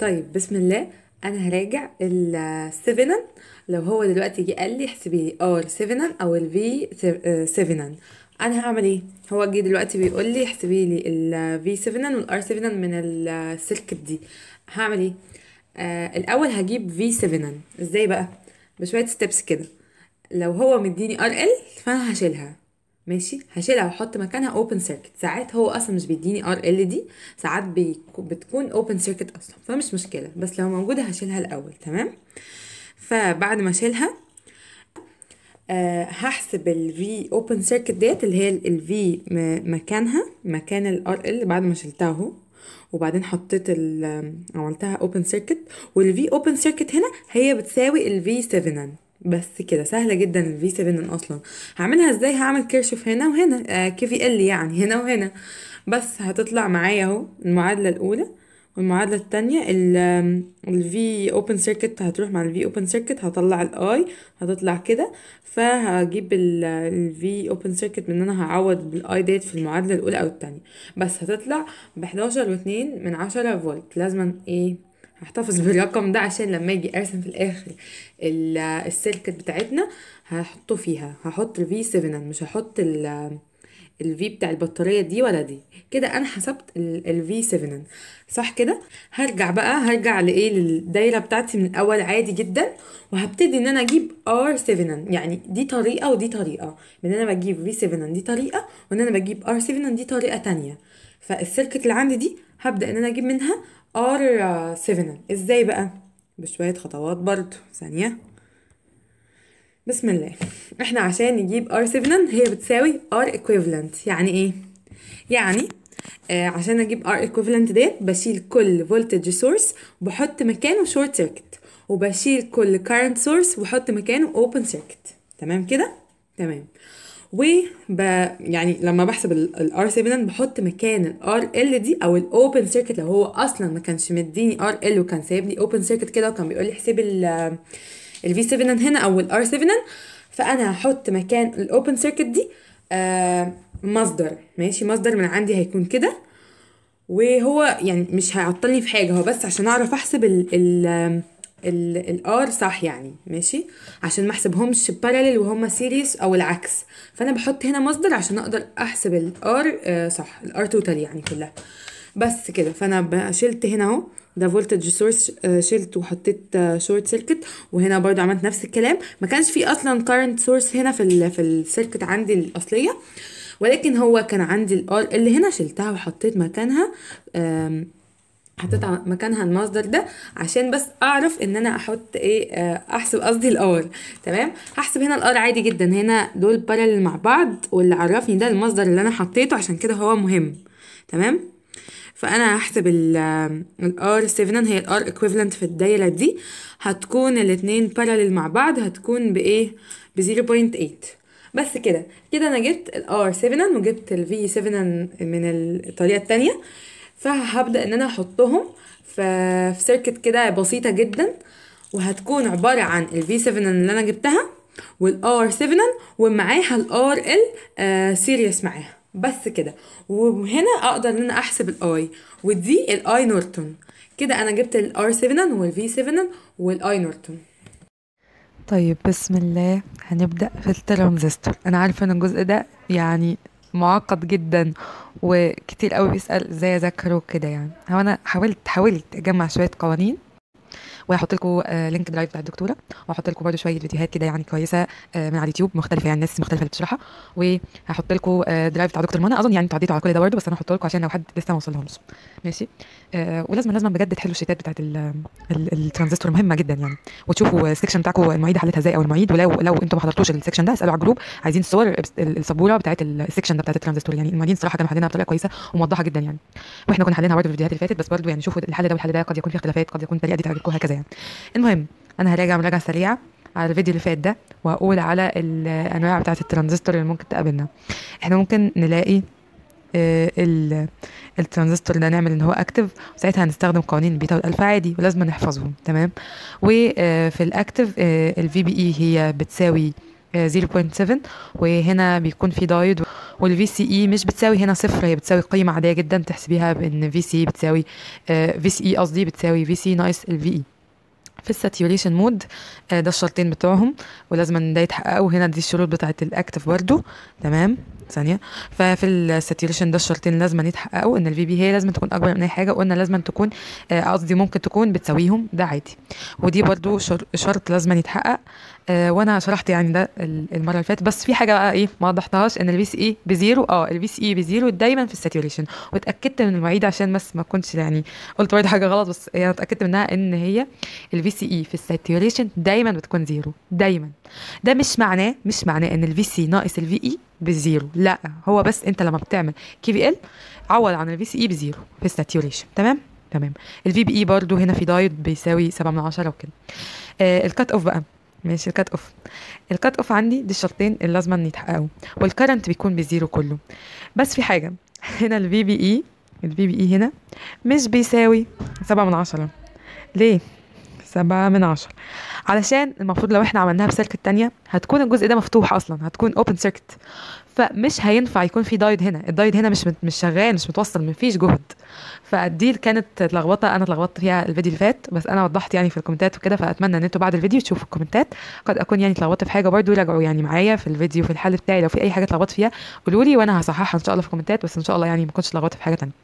طيب بسم الله انا هراجع ال 7 لو هو دلوقتي جه قال لي احسبي لي ار 7 او ال في 7 انا هعمل ايه هو جه دلوقتي بيقول لي احسبي لي ال في 7 والار 7 من السيركت دي هعمل ايه آه الاول هجيب في 7 ازاي بقى بشويه ستيبس كده لو هو مديني ار ال فانا هشيلها ماشي هشيلها واحط مكانها اوبن سيركت ساعات هو اصلا مش بيديني ار ال دي ساعات بيكو- بتكون اوبن سيركت اصلا فمش مشكله بس لو موجوده هشيلها الاول تمام فبعد ما اشيلها آه هحسب ال V open circuit ديت اللي هي ال V م- مكانها مكان ال RL بعد ما شلتها اهو وبعدين حطيت ال عملتها open circuit وال V open circuit هنا هي بتساوي ال V7 بس كده سهلة جدا ال V7 اصلا هعملها ازاي هعمل كيرشوف هنا وهنا آه كي في ال يعني هنا وهنا بس هتطلع معايا اهو المعادلة الاولى والمعادلة التانية ال ال V open circuit هتروح مع ال V open circuit هطلع ال I هتطلع كده فهجيب ال ال V open circuit من ان انا هعوض بال I ديت في المعادلة الاولى او التانية بس هتطلع ب 11 واتنين من عشرة فولت لازما ايه هحتفظ بالرقم ده عشان لما اجي ارسم في الاخر ال- السيركت بتاعتنا هحطه فيها هحط ال V7 مش هحط ال الفي بتاع البطارية دي ولا دي كده انا حسبت الفي 7 صح كده هرجع بقى هرجع لايه للدايرة بتاعتي من الاول عادي جدا وهبتدي ان انا اجيب ار 7 يعني دي طريقة ودي طريقة من ان انا بجيب في 7 دي طريقة وان انا بجيب ار 7 دي طريقة تانية فالسيركت اللي عندي دي هبدأ ان انا اجيب منها ار 7 ازاي بقى بشوية خطوات برضو ثانية بسم الله احنا عشان نجيب R7 هي بتساوي R equivalent يعني ايه يعني آه عشان اجيب R equivalent ديت بشيل كل voltage source وبحط مكانه short circuit وبشيل كل current source وبحط مكانه open circuit تمام كده تمام وب يعني لما بحسب ال R7 بحط مكان ال RL دي او ال open circuit لو هو اصلا ما كانش مديني RL وكان سايب لي open circuit كده وكان بيقول لي احسبي ال ال V7 هنا او ال R7 فانا هحط مكان ال open circuit دي آه مصدر ماشي مصدر من عندي هيكون كده وهو يعني مش هيعطلني في حاجه هو بس عشان اعرف احسب ال ال ال الار صح يعني ماشي عشان ما احسبهمش باراليل وهما سيريس او العكس فانا بحط هنا مصدر عشان اقدر احسب الار آه صح الار توتال يعني كلها بس كده فانا ب- شلت هنا اهو ده فولتج سورس شلت وحطيت شورت سيركت وهنا برضو عملت نفس الكلام ما كانش في اصلا كارنت سورس هنا في ال في السيركت عندي الاصليه ولكن هو كان عندي الار اللي هنا شلتها وحطيت مكانها آم، حطيت ع- مكانها المصدر ده عشان بس اعرف ان انا احط ايه آه، احسب قصدي الار تمام هحسب هنا الار عادي جدا هنا دول بارلل مع بعض واللي عرفني ده المصدر اللي انا حطيته عشان كده هو مهم تمام فانا هحسب ال R 7 هي ال R equivalent في الدايرة دي هتكون الاتنين parallel مع بعض هتكون بايه ب 0.8 بس كده كده انا جبت ال R 7 وجبت ال V 7 من الطريقة التانية فهبدأ ان انا احطهم في في سيركت كده بسيطة جدا وهتكون عبارة عن ال V 7 اللي انا جبتها وال R 7 ومعاها ال R L آه سيريس معاها بس كده وهنا اقدر ان انا احسب الاي ودي الاي نورتون كده انا جبت الار 7 والفي 7 والاي نورتون طيب بسم الله هنبدأ في الترانزستور انا عارفة ان الجزء ده يعني معقد جدا وكتير قوي بيسأل ازاي اذاكره كده يعني هو انا حاولت حاولت اجمع شوية قوانين وهحط لكم لينك درايف بتاع الدكتوره وهحط لكم برده شويه فيديوهات كده يعني كويسه آه، من على اليوتيوب مختلفه يعني ناس مختلفه اللي بتشرحها وهحط لكم درايف بتاع دكتور منى اظن يعني انتوا عديتوا على كل ده برده بس انا هحط لكم عشان لو حد لسه ما وصلهمش ماشي آه، ولازم لازم بجد تحلوا الشيتات بتاعت ال- ال- الترانزستور مهمه جدا يعني وتشوفوا السكشن بتاعكم المعيده حلتها ازاي او المعيد ولو لو انتوا ما حضرتوش السكشن ده اسالوا على الجروب عايزين صور الس- السبوره بتاعت السكشن ده بتاعت الترانزستور يعني المعيدين صراحه كانوا حلينها بطريقه كويسه وموضحه جدا يعني واحنا كنا حلينها برده في الفيديوهات اللي فاتت بس برده يعني شوفوا الحل ده والحل ده قد يكون فيه اختلافات قد يكون الطريقه دي تعجبكم هكذا يعني المهم انا هراجع مراجعه سريعه على الفيديو اللي فات ده وهقول على الانواع بتاعه الترانزستور اللي ممكن تقابلنا احنا ممكن نلاقي آه، ال- الترانزستور ده نعمل ان هو اكتف وساعتها هنستخدم قوانين البيتا والالفا عادي ولازم نحفظهم تمام وفي الاكتف الفي بي اي هي بتساوي آه، 0.7 وهنا بيكون في دايود والفي سي اي مش بتساوي هنا صفر هي بتساوي قيمه عاديه جدا تحسبيها بان في سي بتساوي في سي اي قصدي بتساوي في سي ناقص الفي اي في الساتيوريشن مود ده الشرطين بتوعهم ولازم ده يتحققوا هنا دي الشروط بتاعت الاكتف برضو تمام ثانيه ففي الساتيوريشن ده الشرطين لازم يتحققوا ان الفي بي هي لازم تكون اكبر من اي حاجه قلنا لازم تكون قصدي ممكن تكون بتساويهم ده عادي ودي برضو شرط لازم يتحقق آه وانا شرحت يعني ده المره اللي فاتت بس في حاجه بقى ايه ما وضحتهاش ان الفي سي اي بزيرو اه الفي سي اي بزيرو دايما في الساتيوريشن واتاكدت من المعيد عشان بس ما كنتش يعني قلت برضه حاجه غلط بس يعني اتاكدت منها ان هي الفي سي اي في الساتيوريشن دايما بتكون زيرو دايما ده مش معناه مش معناه ان الفي سي ناقص الفي اي بالزيرو لا هو بس انت لما بتعمل كي في ال عوض عن الفي سي اي بزيرو في الساتيوريشن تمام تمام الفي بي اي برضو هنا في دايود بيساوي 7 من 10 وكده آه الكات اوف بقى ماشي الكات اوف الكات اوف عندي دي الشرطين اللي لازم يتحققوا والكرنت بيكون بزيرو كله بس في حاجه هنا الفي بي اي الفي بي اي هنا مش بيساوي 7 من 10 ليه سبعة من عشرة علشان المفروض لو احنا عملناها بسيركت تانية هتكون الجزء ده مفتوح اصلا هتكون اوبن سيركت فمش هينفع يكون في دايد هنا الدايد هنا مش مش شغال مش متوصل مفيش جهد فدي كانت لخبطه انا اتلخبطت فيها الفيديو اللي فات بس انا وضحت يعني في الكومنتات وكده فاتمنى ان انتوا بعد الفيديو تشوفوا الكومنتات قد اكون يعني اتلخبطت في حاجه برضو راجعوا يعني معايا في الفيديو في الحل بتاعي لو في اي حاجه اتلخبطت فيها قولوا لي وانا هصححها ان شاء الله في الكومنتات بس ان شاء الله يعني ما كنتش اتلخبطت في حاجه ثانيه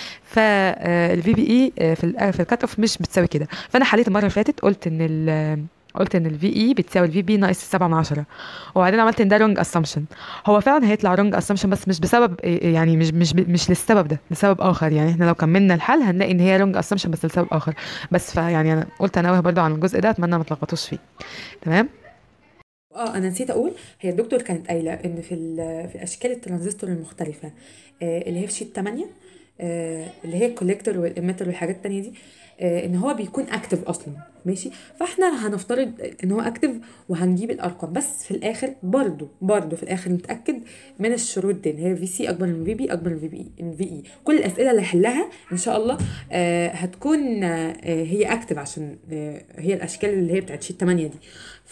فالفي بي اي في ال في الكات اوف مش بتساوي كده فانا حليت المره اللي فاتت قلت ان ال قلت ان الفي اي بتساوي الفي بي ناقص 7 من 10 وبعدين عملت ان ده رونج اسامبشن هو فعلا هيطلع رونج اسامبشن بس مش بسبب يعني مش مش مش للسبب ده لسبب اخر يعني احنا لو كملنا الحل هنلاقي ان هي رونج اسامبشن بس لسبب اخر بس فيعني انا قلت انوه برضو عن الجزء ده اتمنى ما تلخبطوش فيه تمام اه انا نسيت اقول هي الدكتور كانت قايله ان في في اشكال الترانزستور المختلفه آه اللي هي في شيت 8 آه اللي هي الكوليكتور والاميتر والحاجات التانية دي آه ان هو بيكون اكتف اصلا ماشي فاحنا هنفترض ان هو اكتف وهنجيب الارقام بس في الاخر برضو برضو في الاخر نتاكد من الشروط دي اللي هي في سي اكبر من في بي اكبر من في بي من في اي كل الاسئله اللي هحلها ان شاء الله آه هتكون آه هي اكتف عشان آه هي الاشكال اللي هي بتاعت شيت 8 دي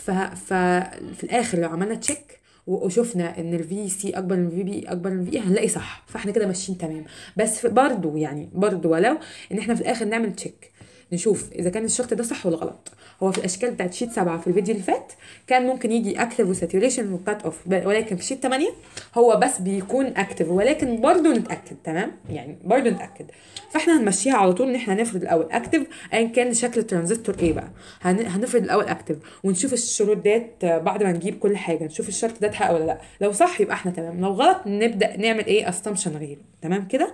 ففي الاخر لو عملنا تشيك وشفنا ان الفي سي اكبر من في بي اكبر من في اي هنلاقي صح فاحنا كده ماشيين تمام بس برضو يعني برضو ولو ان احنا في الاخر نعمل تشيك نشوف اذا كان الشرط ده صح ولا غلط هو في الاشكال بتاعت شيت 7 في الفيديو اللي فات كان ممكن يجي اكتف وساتوريشن وكات اوف ولكن في شيت 8 هو بس بيكون اكتف ولكن برضه نتاكد تمام يعني برضه نتاكد فاحنا هنمشيها على طول ان احنا هنفرض الاول اكتف ايا كان شكل الترانزستور ايه بقى هنفرض الاول اكتف ونشوف الشروط ديت بعد ما نجيب كل حاجه نشوف الشرط ده اتحقق ولا لا لو صح يبقى احنا تمام لو غلط نبدا نعمل ايه اسامبشن غيره تمام كده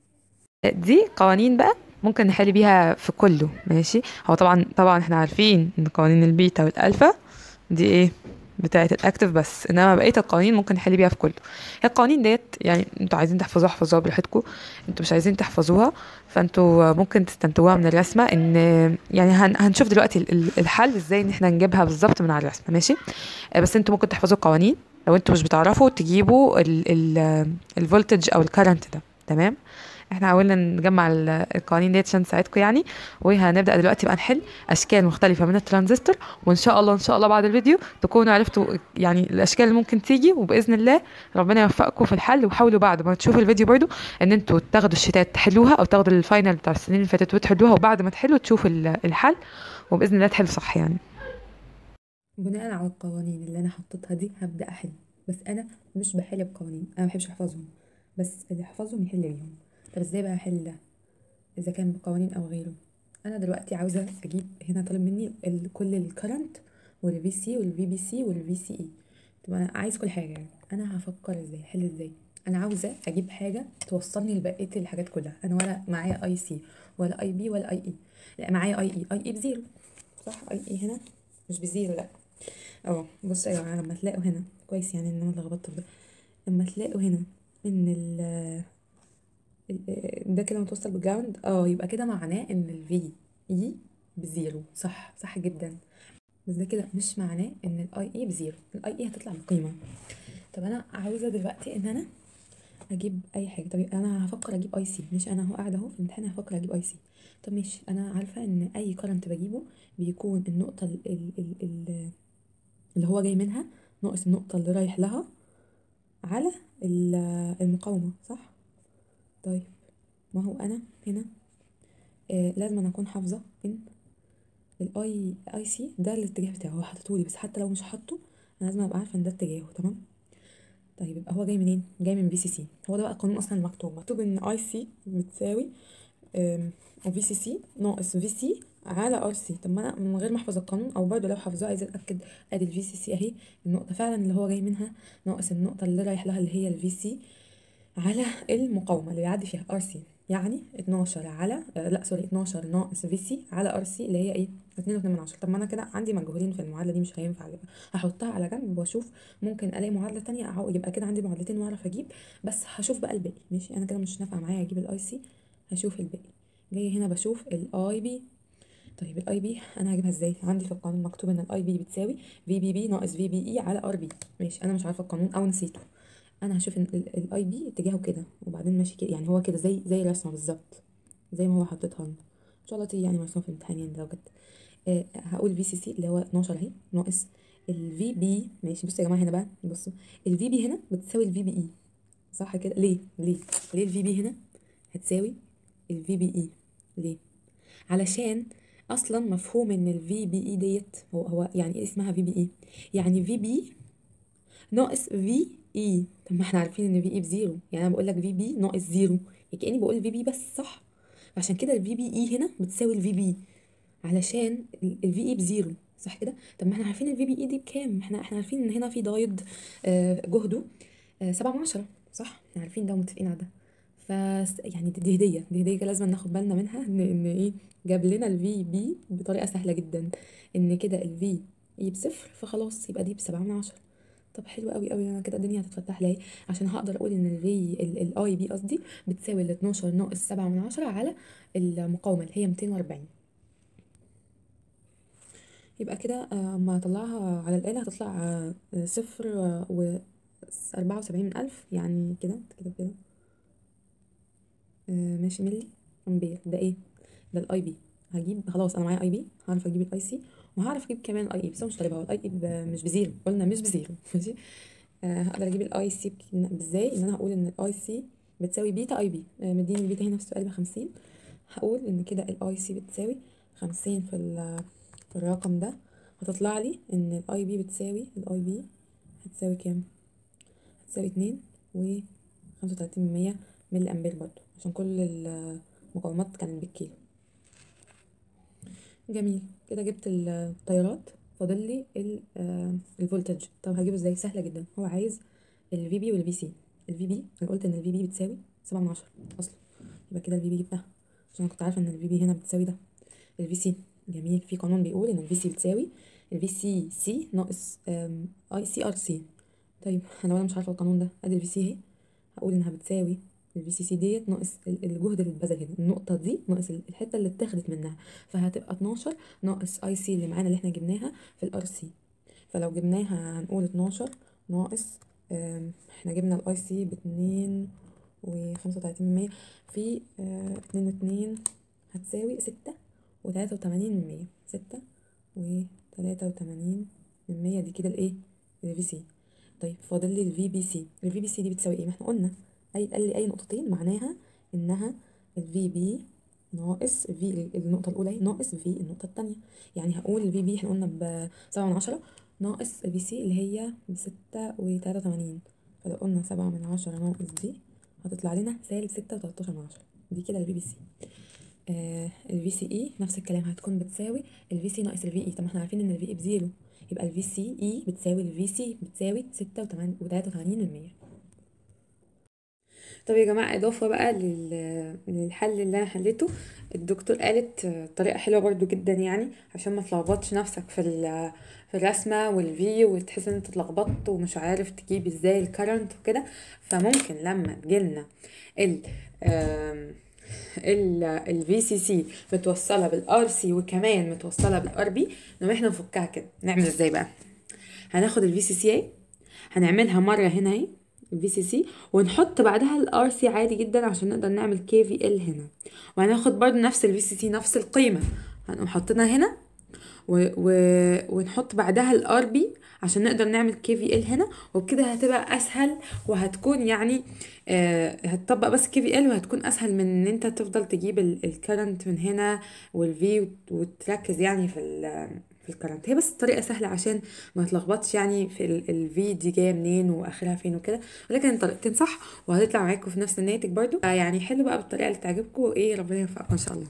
دي قوانين بقى ممكن نحل بيها في كله ماشي هو طبعا طبعا احنا عارفين ان قوانين البيتا والالفا دي ايه بتاعه الاكتف بس انما بقيه القوانين ممكن نحل بيها في كله هي القوانين ديت يعني انتوا عايزين تحفظوها احفظوها براحتكم انتوا مش عايزين تحفظوها فانتوا ممكن تستنتجوها من الرسمه ان يعني هن هنشوف دلوقتي الحل ازاي ان احنا نجيبها بالظبط من على الرسمه ماشي بس انتوا ممكن تحفظوا القوانين لو انتوا مش بتعرفوا تجيبوا الفولتج او الكرنت ده تمام احنا حاولنا نجمع القوانين ديت عشان نساعدكم يعني وهنبدا دلوقتي بقى نحل اشكال مختلفه من الترانزستور وان شاء الله ان شاء الله بعد الفيديو تكونوا عرفتوا يعني الاشكال اللي ممكن تيجي وباذن الله ربنا يوفقكم في الحل وحاولوا بعد ما تشوفوا الفيديو برضو ان انتوا تاخدوا الشتات تحلوها او تاخدوا الفاينل بتاع السنين اللي فاتت وتحلوها وبعد ما تحلوا تشوفوا الحل وباذن الله تحلوا صح يعني بناء على القوانين اللي انا حطيتها دي هبدا احل بس انا مش بحل بقوانين انا ما بحبش احفظهم بس اللي يحفظهم يحل بيهم طب ازاي بقى احل ده اذا كان بقوانين او غيره انا دلوقتي عاوزه اجيب هنا طالب مني ال- كل الكرنت والفي سي والفي بي سي والفي سي اي طب انا عايز كل حاجه يعني انا هفكر ازاي احل ازاي انا عاوزه اجيب حاجه توصلني لبقيه الحاجات كلها انا ولا معايا اي سي ولا اي بي ولا اي اي لا معايا اي اي اي اي بزيرو صح اي اي هنا مش بزيرو لا اه بصوا يا جماعه لما تلاقوا هنا كويس يعني ان انا اتلخبطت في ده لما تلاقوا هنا ان ال ال- ده كده متوصل بالجراوند اه يبقى كده معناه ان الفي اي بزيرو صح صح جدا بس ده كده مش معناه ان الاي اي بزيرو الاي اي هتطلع بقيمه طب انا عاوزه دلوقتي ان انا اجيب اي حاجه طب انا هفكر اجيب اي سي مش انا اهو قاعده اهو في الامتحان هفكر اجيب اي سي طب ماشي انا عارفه ان اي كرنت بجيبه بيكون النقطه ال ال ال ال اللي هو جاي منها ناقص النقطه اللي رايح لها على ال- المقاومة صح طيب ما هو انا هنا آه لازم أنا اكون حافظة ان الاي اي سي ده الاتجاه بتاعه هو حاططهولي بس حتى لو مش حاطه انا لازم ابقى عارفة ان ده اتجاهه تمام طيب يبقى هو جاي منين جاي من في سي سي هو ده بقى القانون اصلا المكتوب مكتوب ان اي سي بتساوي في سي سي ناقص في سي على ار سي طب ما انا من غير ما احفظ القانون او برضه لو حافظاه عايزه اتاكد ادي الفي سي سي اهي النقطه فعلا اللي هو جاي منها ناقص النقطه اللي رايح لها اللي هي الفي سي على المقاومه اللي بيعدي فيها ار سي يعني 12 على آه لا سوري 12 ناقص في سي على ار سي اللي هي ايه 2.2 من عشرة طب ما انا كده عندي مجهولين في المعادله دي مش هينفع يبقى هحطها على جنب واشوف ممكن الاقي معادله تانية أعو- يبقى كده عندي معادلتين واعرف اجيب بس هشوف بقى الباقي ماشي انا كده مش نافع معايا اجيب الاي سي هشوف الباقي جاي هنا بشوف الاي بي طيب الاي بي انا هجيبها ازاي عندي في القانون مكتوب ان الاي بي بتساوي في بي بي ناقص في بي اي على ار بي ماشي انا مش عارفه القانون او نسيته انا هشوف ان الاي بي اتجاهه كده وبعدين ماشي كده يعني هو كده زي زي الرسمه بالظبط زي ما هو حاططها لنا ان شاء الله تيجي يعني مرسومه في الامتحان يعني لو جت آه هقول في سي سي اللي هو 12 اهي ناقص الفي بي ماشي بصوا يا جماعه هنا بقى بصوا الفي بي هنا بتساوي الفي بي اي صح كده ليه ليه ليه الفي بي هنا هتساوي الفي بي اي ليه علشان اصلا مفهوم ان الفي بي اي ديت هو هو يعني ايه اسمها في بي اي يعني في بي ناقص في اي طب ما احنا عارفين ان في اي بزيرو يعني انا بقول لك في بي ناقص زيرو يعني كاني بقول في بي بس صح عشان كده الفي بي اي هنا بتساوي الفي بي علشان الفي اي بزيرو صح كده طب ما احنا عارفين الفي بي اي دي بكام احنا احنا عارفين ان هنا في دايود آه، جهده آه، سبعة من عشرة صح احنا عارفين ده ومتفقين على ده ف يعني دي دي هديه دي هديه كده لازم ناخد بالنا منها ان ان ايه جاب لنا الفي بي بطريقه سهله جدا ان كده الفي اي بصفر فخلاص يبقى دي بسبعة من عشرة طب حلو قوي قوي انا كده الدنيا هتتفتح لي عشان هقدر اقول ان الفي الاي بي قصدي بتساوي ال 12 ناقص سبعة من عشرة على المقاومه اللي هي 240 يبقى كده آه، اما اطلعها على الآلة هتطلع آه، آه، صفر آه، و أربعة وسبعين من ألف يعني كده كده كده آه، ماشي ملي أمبير ده ايه ده الاي بي هجيب خلاص انا معايا اي بي هعرف اجيب الاي سي وهعرف اجيب كمان الاي اي بس هو مش طالبها هو الاي اي مش بزيرو قلنا مش بزيرو ماشي آه هقدر اجيب الاي سي ازاي ان انا هقول ان الاي سي بتساوي بيتا اي بي آه مديني البيتا هنا في السؤال بخمسين هقول ان كده الاي سي بتساوي خمسين في ال- في الرقم ده هتطلع لي ان الاي بي بتساوي الاي بي هتساوي كام هتساوي اتنين و خمسة وتلاتين من مية ملي امبير برضو عشان كل المقاومات كانت بالكيلو جميل كده جبت التيارات فاضل لي ال- آه، الفولتج طب هجيبه ازاي سهله جدا هو عايز الفي بي والفي سي الفي بي انا قلت ان الفي بي بتساوي سبعة من عشرة اصلا يبقى كده الفي بي جبتها عشان انا كنت عارفه ان الفي بي هنا بتساوي ده الفي سي جميل في قانون بيقول ان الفي سي بتساوي الفي سي سي ناقص اي سي ار سي طيب انا لو انا مش عارفه القانون ده ادي الفي سي اهي هقول انها بتساوي الفي سي سي ديت ناقص ال- الجهد اللي اتبذل هنا النقطه دي ناقص ال- الحته اللي اتاخدت منها فهتبقى 12 ناقص اي سي اللي معانا اللي احنا جبناها في الار سي فلو جبناها هنقول 12 ناقص آم، احنا جبنا الاي سي باتنين وخمسة وتلاتين من مية في آه، اتنين واتنين هتساوي ستة وتلاتة وتمانين من مية ستة وتلاتة وتمانين من مية دي كده الايه الفي سي طيب فاضل لي الفي بي سي الفي بي سي دي بتساوي ايه ما احنا قلنا اي قال لي اي نقطتين معناها انها الفي بي ناقص في النقطة الأولى اهي ناقص في النقطة التانية يعني هقول الفي بي احنا قلنا بسبعة من عشرة ناقص الفي سي اللي هي بستة وتلاتة وتمانين فلو قلنا سبعة من عشرة ناقص دي هتطلع لنا سالب ستة وتلاتاشر من عشرة دي كده الفي بي سي آه الفي سي اي نفس الكلام هتكون بتساوي الفي سي ناقص الفي اي طب ما احنا عارفين ان الفي اي بزيرو يبقى الفي سي اي بتساوي الفي سي بتساوي ستة وتلاتة وتمانين من مية طب يا جماعة إضافة بقى لل- للحل اللي أنا حليته الدكتور قالت آه، طريقة حلوة برضو جدا يعني عشان ما تلخبطش نفسك في ال- في الرسمة والفي وتحس إن أنت اتلخبطت ومش عارف تجيب ازاي الكرنت وكده فممكن لما تجيلنا ال آم، ال الفي سي سي متوصلة بالار سي وكمان متوصلة بالار بي نقوم احنا نفكها كده نعمل ازاي بقى هناخد الفي سي سي اهي هنعملها مرة هنا اهي الفي سي سي ونحط بعدها الار سي عادي جدا عشان نقدر نعمل كي في ال هنا وهناخد برضو نفس الفي سي سي نفس القيمة هنقوم حاطينها هنا و... و... ونحط بعدها الار بي عشان نقدر نعمل كي في ال هنا وبكده هتبقى اسهل وهتكون يعني آه هتطبق بس كي في ال وهتكون اسهل من ان انت تفضل تجيب الكرنت من هنا والفي وتركز يعني في ال في الكرنت هي بس الطريقه سهله عشان ما تلخبطش يعني في الفي دي جايه منين واخرها فين وكده ولكن الطريقتين صح وهتطلع معاكم في نفس الناتج برضو يعني حلو بقى بالطريقه اللي تعجبكم وايه ربنا يوفقكم ان شاء الله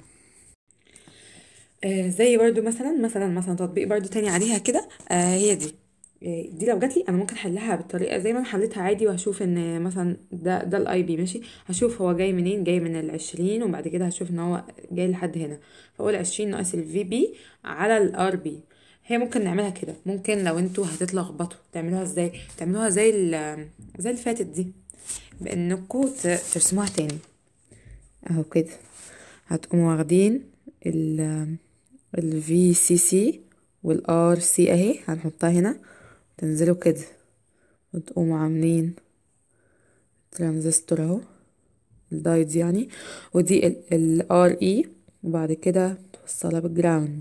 آه زي برضو مثلا مثلا مثلا تطبيق برضو تاني عليها كده آه هي دي آه دي لو جاتلي انا ممكن احلها بالطريقه زي ما انا حليتها عادي وهشوف ان مثلا ده ده الاي بي ماشي هشوف هو جاي منين جاي من العشرين وبعد كده هشوف ان هو جاي لحد هنا فاقول عشرين ناقص الفي بي على الار بي هي ممكن نعملها كده ممكن لو انتوا هتتلخبطوا تعملوها ازاي تعملوها زي زي اللي فاتت دي بانكم ترسموها تاني اهو كده هتقوموا واخدين ال ال VCC وال RC اهي هنحطها هنا تنزلوا كده وتقوموا عاملين ترانزستور اهو الدايدز يعني ودي ال, ال RE وبعد كده توصلها بالجراوند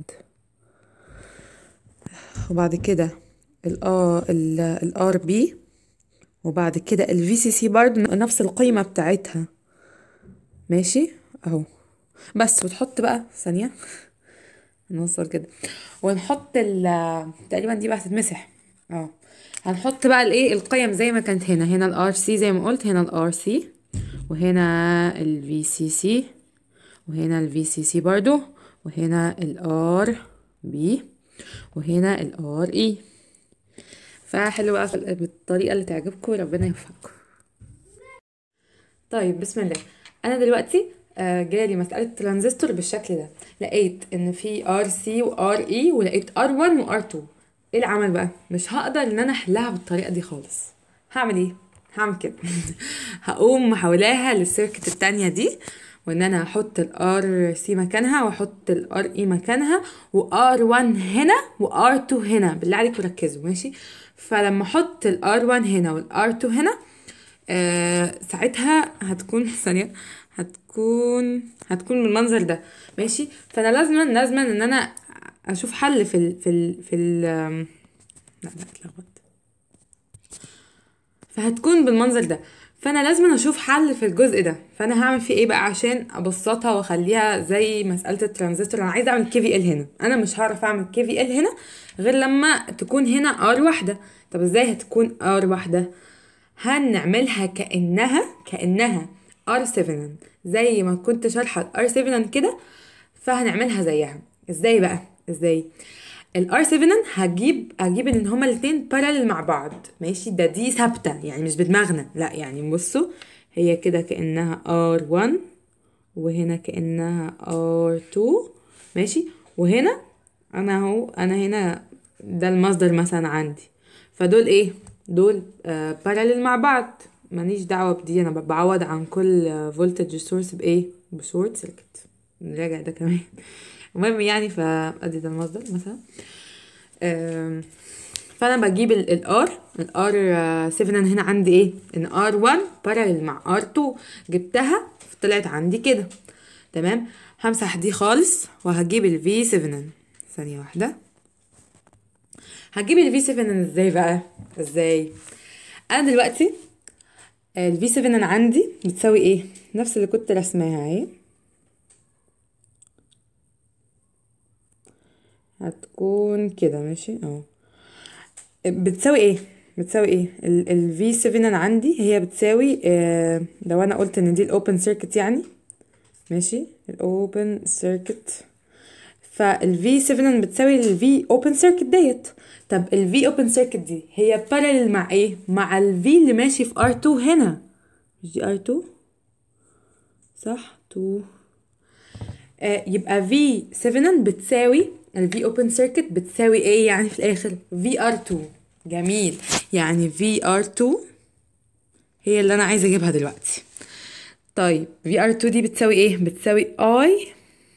وبعد كده ال ال ال RB وبعد كده ال VCC برضه نفس القيمة بتاعتها ماشي اهو بس وتحط بقى ثانية نوصل كده ونحط ال تقريبا دي بقى هتتمسح اه هنحط بقى الايه القيم زي ما كانت هنا هنا الار سي زي ما قلت هنا الار سي وهنا الفي سي سي وهنا الفي سي سي برضو وهنا الار بي وهنا الار اي فحلو بقى بالطريقه اللي تعجبكم ربنا يوفقكم طيب بسم الله انا دلوقتي آه جالي مسألة ترانزستور بالشكل ده لقيت ان في ار سي وار اي ولقيت ار 1 وار 2 ايه العمل بقى مش هقدر ان انا احلها بالطريقة دي خالص هعمل ايه هعمل كده هقوم محولاها للسيركت التانية دي وان انا هحط الار سي مكانها واحط الار اي مكانها وار 1 هنا وار 2 هنا بالله عليكم ركزوا ماشي فلما احط الار 1 هنا والار 2 هنا آه ساعتها هتكون ثانيه هتكون هتكون بالمنظر ده ماشي فانا لازما لازما ان انا اشوف حل في ال في ال في ال لا لا اتلخبط فهتكون بالمنظر ده فانا لازم اشوف حل في الجزء ده فانا هعمل فيه ايه بقى عشان ابسطها واخليها زي مساله الترانزستور انا عايزه اعمل كي في ال هنا انا مش هعرف اعمل كي في ال هنا غير لما تكون هنا ار واحده طب ازاي هتكون ار واحده هنعملها كانها كانها ار 7 زي ما كنت شارحه الار 7 كده فهنعملها زيها ازاي بقى ازاي الار 7 هجيب هجيب ان هما الاثنين بارالل مع بعض ماشي ده دي ثابته يعني مش بدماغنا لا يعني بصوا هي كده كانها ار 1 وهنا كانها ار 2 ماشي وهنا انا اهو انا هنا ده المصدر مثلا عندي فدول ايه دول آه بارالل مع بعض ماليش دعوه بدي انا بعوض عن كل فولتج سورس بايه بشورت سيركت نراجع ده كمان المهم يعني فادي ده المصدر مثلا فانا بجيب الار الار 7 هنا عندي ايه ان ار 1 بارالل مع ار 2 جبتها طلعت عندي كده تمام همسح دي خالص وهجيب الفي 7 ثانيه واحده هجيب الفي 7 ازاي بقى ازاي انا دلوقتي الفي 7 عندي بتساوي ايه نفس اللي كنت رسماها اهي هتكون كده ماشي اهو بتساوي ايه بتساوي ايه ال V 7 عندي هي بتساوي آه لو انا قلت ان دي الاوبن سيركت يعني ماشي الاوبن سيركت فال V 7 بتساوي ال V open circuit ديت طب ال V open circuit دي هي parallel مع ايه مع ال V اللي ماشي في R2 هنا مش دي R2 صح 2 آه يبقى V7 بتساوي ال V open circuit بتساوي ايه يعني في الاخر VR2 جميل يعني VR2 هي اللي انا عايزه اجيبها دلوقتي طيب VR2 دي بتساوي ايه بتساوي I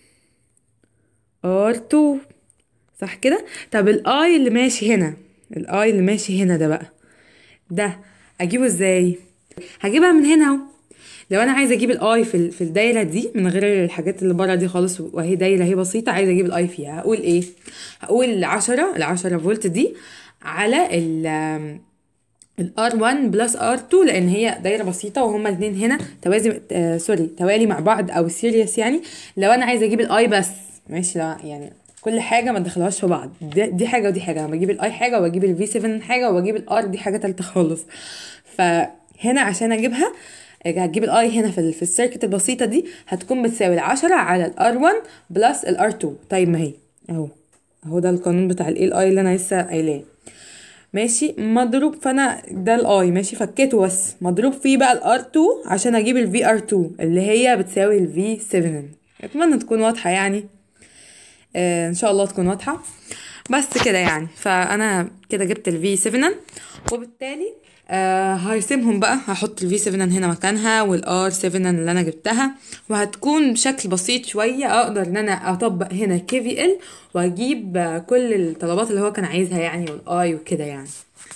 R2 صح كده طب الاي اللي ماشي هنا الاي اللي ماشي هنا ده بقى ده اجيبه ازاي هجيبها من هنا اهو لو انا عايزه اجيب الاي في ال- في الدايره دي من غير الحاجات اللي بره دي خالص وهي دايره هي بسيطه عايزه اجيب الاي فيها هقول ايه هقول 10 ال 10 فولت دي على ال ال R1 بلس R2 لان هي دايره بسيطه وهما الاثنين هنا توازي آه سوري توالي مع بعض او سيريس يعني لو انا عايزه اجيب الاي بس ماشي لا يعني كل حاجه ما تدخلهاش في بعض دي, دي حاجه ودي حاجه انا بجيب الاي حاجه وبجيب الفي 7 حاجه وبجيب الار دي حاجه تالته خالص فهنا عشان اجيبها هتجيب الاي هنا في ال- في السيركت البسيطه دي هتكون بتساوي العشرة على الار 1 بلس الار 2 طيب ما هي اهو اهو ده القانون بتاع الاي الاي اللي انا لسه قايلاه ماشي مضروب فانا ده الاي ماشي فكيته بس مضروب فيه بقى الار 2 عشان اجيب الفي ار 2 اللي هي بتساوي الفي 7 اتمنى تكون واضحه يعني آه ان شاء الله تكون واضحه بس كده يعني فانا كده جبت الفي 7 وبالتالي آه هرسمهم بقى هحط الفي 7 هنا مكانها والار 7 اللي انا جبتها وهتكون بشكل بسيط شويه اقدر ان انا اطبق هنا كي في ال واجيب آه، كل الطلبات اللي هو كان عايزها يعني والاي وكده يعني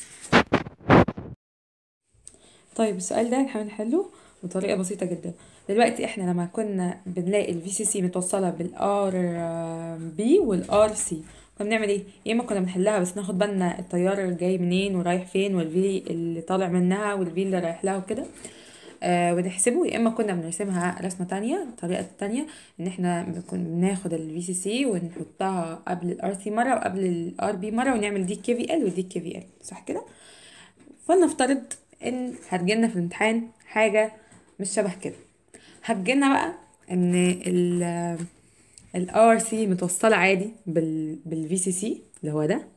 طيب السؤال ده هنحاول نحله بطريقة بسيطة جدا دلوقتي احنا لما كنا بنلاقي الفي سي سي متوصلة بالار بي والار سي كنا بنعمل ايه يا اما كنا بنحلها بس ناخد بالنا التيار جاي منين ورايح فين والفي اللي طالع منها والفي اللي رايح لها وكده آه ونحسبه يا اما كنا بنرسمها رسمه تانية الطريقه التانية ان احنا بنكون بناخد الفي سي سي ونحطها قبل الار سي مره وقبل الار بي مره ونعمل دي كي في ال ودي كي في ال صح كده فلنفترض ان هتجيلنا في الامتحان حاجه مش شبه كده هتجيلنا بقى ان ال الار سي متوصله عادي بال بالفي سي سي اللي هو ده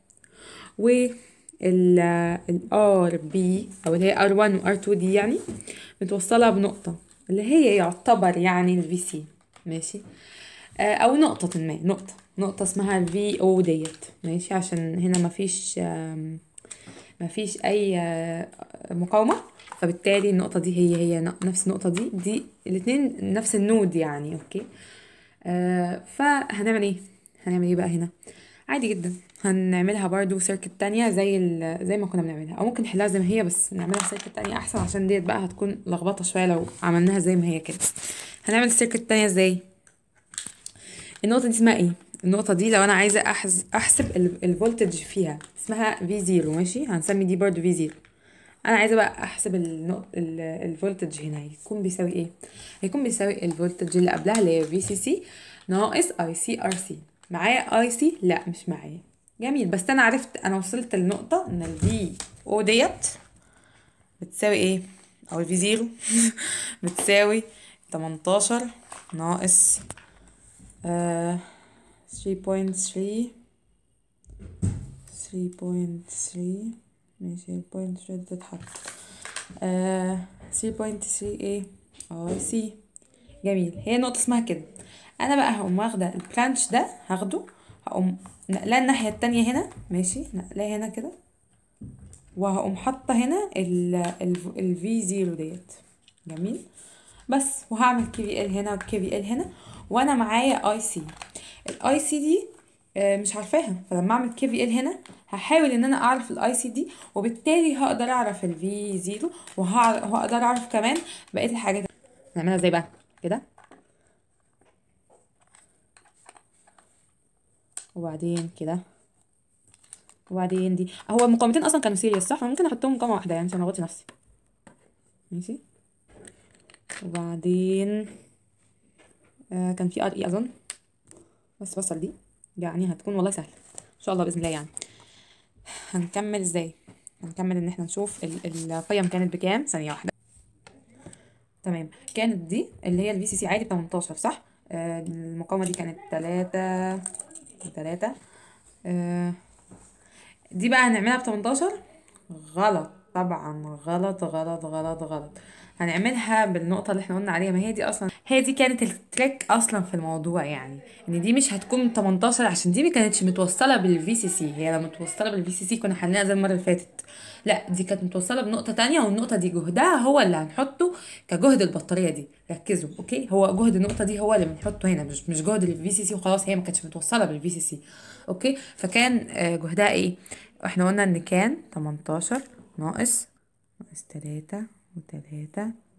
والار بي او اللي هي ار 1 وار 2 دي يعني متوصله بنقطه اللي هي يعتبر يعني الفي سي ماشي آه، او نقطه ما نقطه نقطه اسمها الفي او ديت ماشي عشان هنا مفيش آم، مفيش اي آه، مقاومه فبالتالي النقطه دي هي هي ن- نفس النقطه دي دي الاتنين نفس النود يعني اوكي آه فهنعمل ايه هنعمل ايه بقى هنا عادي جدا هنعملها برضو سيركت تانية زي ال- زي ما كنا بنعملها او ممكن نحلها زي ما هي بس نعملها سيركت تانية احسن عشان ديت بقى هتكون لخبطة شوية لو عملناها زي ما هي كده هنعمل السيركت التانية ازاي النقطة دي اسمها ايه النقطة دي لو انا عايزة أحز... احسب ال- الفولتج فيها اسمها في زيرو ماشي هنسمي دي برضو في زيرو انا عايزه بقى احسب النقط ال- الفولتج هنا هيكون بيساوي ايه هيكون بيساوي الفولتج اللي قبلها اللي هي في سي سي ناقص اي سي ار سي معايا اي سي لا مش معايا جميل بس انا عرفت انا وصلت للنقطه ان الفي او ديت بتساوي ايه او الفي زيرو بتساوي 18 ناقص آه 3.3 3.3 ماشي البوينت مش راضية تتحط آه 3.3 ايه اي سي جميل هي نقطة اسمها كده انا بقى هقوم واخدة البرانش ده هاخده هقوم نقلاه الناحية التانية هنا ماشي نقلاه هنا كده وهقوم حاطة هنا ال ال الفي زيرو ديت جميل بس وهعمل كي في ال هنا وكي في ال هنا وانا معايا اي سي الاي سي دي آه، مش عارفاها فلما اعمل كي في ال هنا هحاول ان انا اعرف الاي سي دي وبالتالي هقدر اعرف الفي زيرو وهقدر اعرف كمان بقيه الحاجات نعملها ازاي بقى كده وبعدين كده وبعدين دي هو المقاومتين اصلا كانوا سيريس صح فممكن احطهم مقاومه واحده يعني عشان اغطي نفسي ماشي وبعدين آه كان في ار اي اظن بس وصل دي يعني هتكون والله سهله ان شاء الله باذن الله يعني هنكمل ازاي هنكمل ان احنا نشوف ال- القيم كانت بكام ثانيه واحده تمام كانت دي اللي هي الفي سي سي عادي ب 18 صح آه المقاومه دي كانت 3 3 آه دي بقى هنعملها ب 18 غلط طبعا غلط غلط غلط غلط هنعملها بالنقطة اللي احنا قلنا عليها ما هي دي اصلا هي دي كانت التريك اصلا في الموضوع يعني ان دي مش هتكون 18 عشان دي ما كانتش متوصلة بالفي سي سي هي لو متوصلة بالفي سي سي كنا حلناها زي المرة اللي فاتت لا دي كانت متوصلة بنقطة تانية والنقطة دي جهدها هو اللي هنحطه كجهد البطارية دي ركزوا اوكي هو جهد النقطة دي هو اللي بنحطه هنا مش مش جهد الفي سي سي وخلاص هي ما كانتش متوصلة بالفي سي سي اوكي فكان آه، جهدها ايه احنا قلنا ان كان 18 ناقص ناقص تلاتة وتلاتة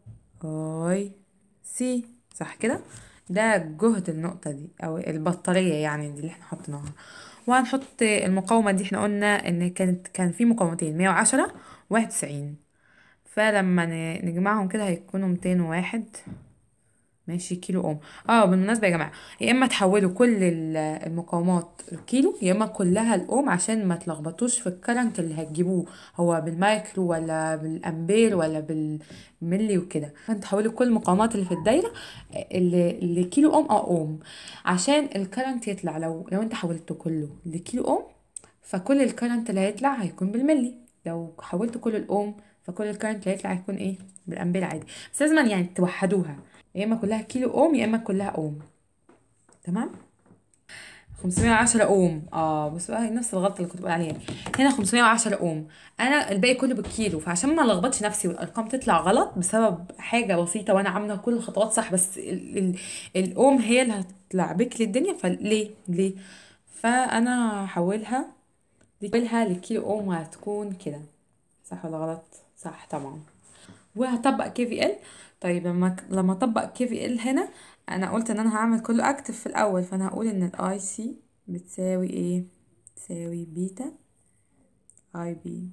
اي سي صح كده ده جهد النقطة دي او البطارية يعني دي اللي احنا حطيناها وهنحط المقاومة دي احنا قلنا ان كانت كان في مقاومتين مية وعشرة واحد وتسعين فلما ن- نجمعهم كده هيكونوا ميتين وواحد ماشي كيلو اوم اه بالمناسبة يا جماعة يا اما تحولوا كل ال- المقاومات الكيلو يا اما كلها الاوم عشان ما تلخبطوش في الكرنت اللي هتجيبوه هو بالمايكرو ولا بالامبير ولا بالملي وكده فانت تحولوا كل المقاومات اللي في الدايرة اللي, اللي كيلو اوم او اوم عشان الكرنت يطلع لو لو انت حولته كله لكيلو اوم فكل الكرنت اللي هيطلع هيكون بالملي لو حولت كل الاوم فكل الكرنت اللي هيطلع هيكون ايه بالامبير عادي بس لازم يعني توحدوها يا اما كلها كيلو اوم يا اما كلها اوم تمام 510 اوم اه بس بقى نفس الغلطه اللي كنت بقول عليها هنا 510 اوم انا الباقي كله بالكيلو فعشان ما لخبطش نفسي والارقام تطلع غلط بسبب حاجه بسيطه وانا عامله كل الخطوات صح بس ال ال الاوم هي اللي هتطلع بك للدنيا فليه ليه فانا هحولها دي كلها للكيلو اوم وهتكون كده صح ولا غلط صح طبعا وهطبق كي في ال طيب لما لما اطبق كي في ال هنا انا قلت ان انا هعمل كله اكتف في الاول فانا هقول ان الاي سي بتساوي ايه بتساوي بيتا اي بي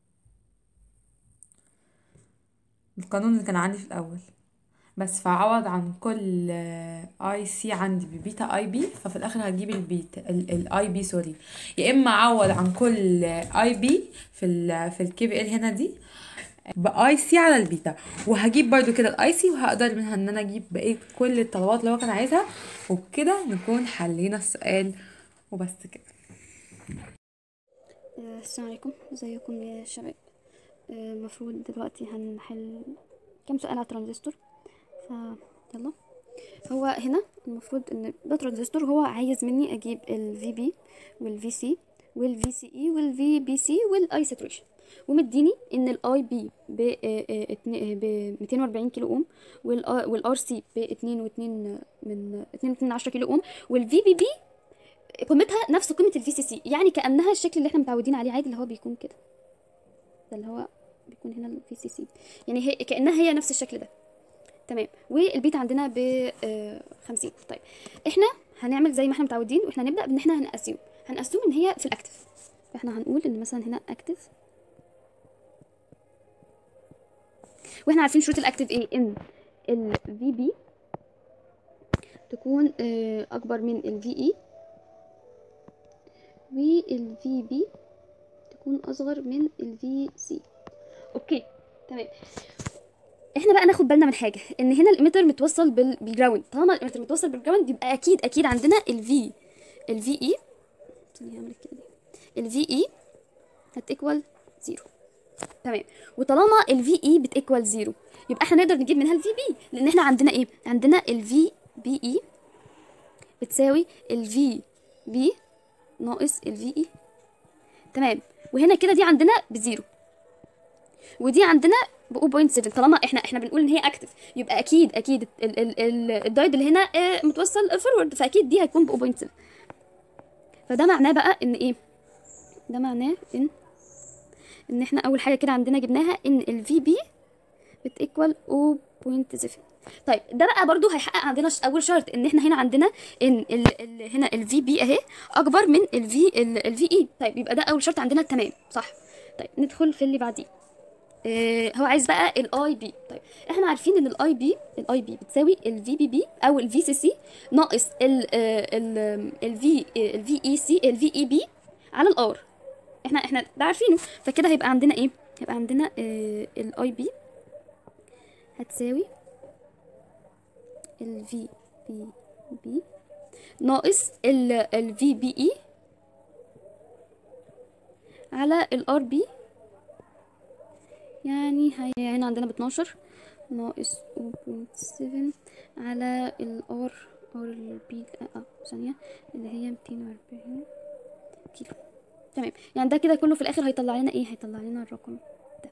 القانون اللي كان عندي في الاول بس فعوض عن كل اي سي عندي ببيتا اي بي ففي الاخر هجيب البيتا الاي بي سوري يا اما اعوض عن كل اي بي في ال في الكي في ال هنا دي باي سي على البيتا وهجيب برضو كده الاي سي وهقدر منها ان انا اجيب بقيه كل الطلبات اللي هو كان عايزها وبكده نكون حلينا السؤال وبس كده آه، السلام عليكم ازيكم يا شباب آه، المفروض دلوقتي هنحل كام سؤال على الترانزستور ف يلا هو هنا المفروض ان ده ترانزستور هو عايز مني اجيب ال VB وال VC وال VCE وال VBC وال I saturation ومديني ان ال IB ب آه، آه، اتنين- ب 240 كيلو اوم وال آ- وال RC ب 2 و2 من 2 من 10 كيلو اوم وال VBB قيمتها نفس قيمة الفي سي سي يعني كأنها الشكل اللي احنا متعودين عليه عادي اللي هو بيكون كده ده اللي هو بيكون هنا الفي سي سي يعني هي كأنها هي نفس الشكل ده تمام والبيت عندنا ب آه، 50 طيب احنا هنعمل زي ما احنا متعودين واحنا هنبدأ بان احنا هنقسم هنقسم ان هي في الاكتف فاحنا هنقول ان مثلا هنا اكتف واحنا عارفين شروط الاكتف ايه ان ال في بي تكون آه، اكبر من ال في اي وال في بي تكون اصغر من ال في سي اوكي تمام احنا بقى ناخد بالنا من حاجه ان هنا الاميتر متوصل بال- بالجراوند طالما الاميتر متوصل بالجراوند يبقى اكيد اكيد عندنا الفي الفي اي ثانيه هعمل كده ليه الفي اي هتيكوال زيرو تمام وطالما الفي اي بتيكوال زيرو يبقى احنا نقدر نجيب منها الفي بي لان احنا عندنا ايه عندنا الفي بي اي بتساوي الفي بي ناقص الفي اي تمام وهنا كده دي عندنا بزيرو ودي عندنا ب 0.7 طالما احنا احنا بنقول ان هي اكتف يبقى اكيد اكيد ال ال ال الدايد اللي هنا آه، متوصل فورورد فاكيد دي هيكون ب 0.7 فده معناه بقى ان ايه ده معناه ان ان احنا اول حاجه كده عندنا جبناها ان الفي بي بتيكوال 0.7 طيب ده بقى برضو هيحقق عندنا ش- اول شرط ان احنا هنا عندنا ان ال ال هنا الفي بي اهي اكبر من الفي الفي اي طيب يبقى ده اول شرط عندنا تمام صح طيب ندخل في اللي بعديه آه هو عايز بقى الاي بي طيب احنا عارفين ان الاي بي الاي بي بتساوي الفي بي بي او الفي سي سي ناقص ال ال الفي الفي اي سي الفي اي بي على الار احنا احنا ده عارفينه فكده هيبقى عندنا ايه هيبقى عندنا الاي بي هتساوي ال في بي بي ناقص ال ال في بي اي على الار بي يعني هي هنا عندنا ب 12 ناقص 0.7 على الار ار البي اه ثانية اللي هي 240 كيلو تمام يعني ده كده كله في الاخر هيطلع لنا ايه هيطلع لنا الرقم ده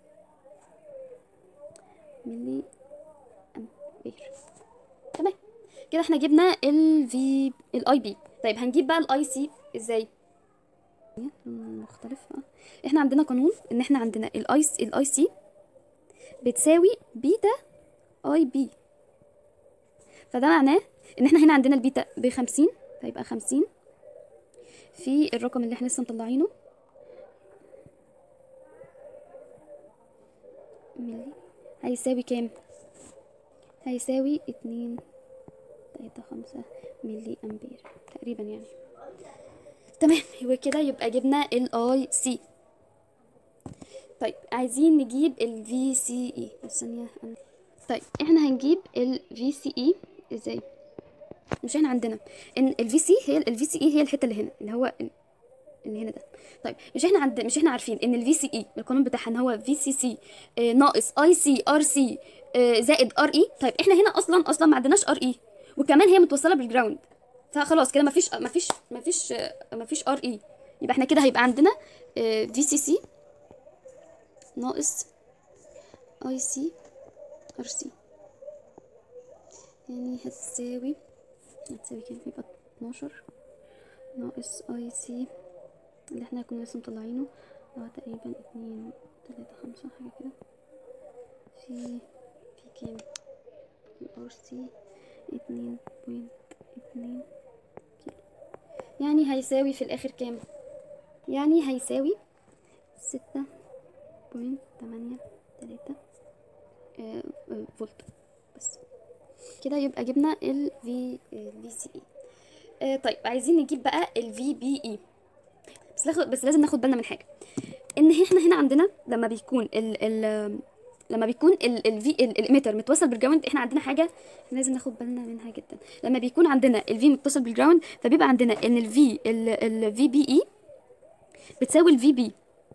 ملي امبير تمام كده احنا جبنا ال في الاي بي طيب هنجيب بقى الاي سي ازاي مختلف اه احنا عندنا قانون ان احنا عندنا الاي الاي سي بتساوي بيتا اي بي فده معناه ان احنا هنا عندنا البيتا بخمسين فيبقى خمسين في الرقم اللي احنا لسه مطلعينه ملي هيساوي كام هيساوي اتنين تلاتة خمسة ملي امبير تقريبا يعني تمام وكده يبقى جبنا الاي سي طيب عايزين نجيب ال VCE ثانية طيب احنا هنجيب ال VCE ازاي مش احنا عندنا ان ال VC هي ال VCE هي الحتة اللي هنا اللي هو ال- اللي هنا ده طيب مش احنا عند مش احنا عارفين ان ال VCE القانون بتاعها ان هو VCC آه، ناقص IC RC آه، زائد RE طيب احنا هنا اصلا اصلا ما عندناش RE وكمان هي متوصلة بالجراوند فخلاص كده مفيش مفيش مفيش آه، مفيش RE يبقى احنا كده هيبقى عندنا آه، VCC ناقص اي سي ار سي يعني هتساوي هتساوي كام يبقى 12 ناقص اي سي اللي احنا كنا لسه مطلعينه هو تقريبا اتنين تلاتة خمسة حاجة كده في في كام الار سي اتنين بوينت اتنين كيلو يعني هيساوي في الاخر كام يعني هيساوي ستة بوينت تمانية تلاتة آه، آه، فولت بس كده يبقى جبنا ال في في سي اي طيب عايزين نجيب بقى ال في بي اي بس ناخد بس لازم ناخد بالنا من حاجه ان احنا هنا عندنا لما بيكون ال ال لما بيكون ال ال في الاميتر متوصل بالجراوند احنا عندنا حاجه لازم ناخد بالنا منها جدا لما بيكون عندنا الفي متصل بالجراوند فبيبقى عندنا ان الفي الفي بي اي بتساوي الفي بي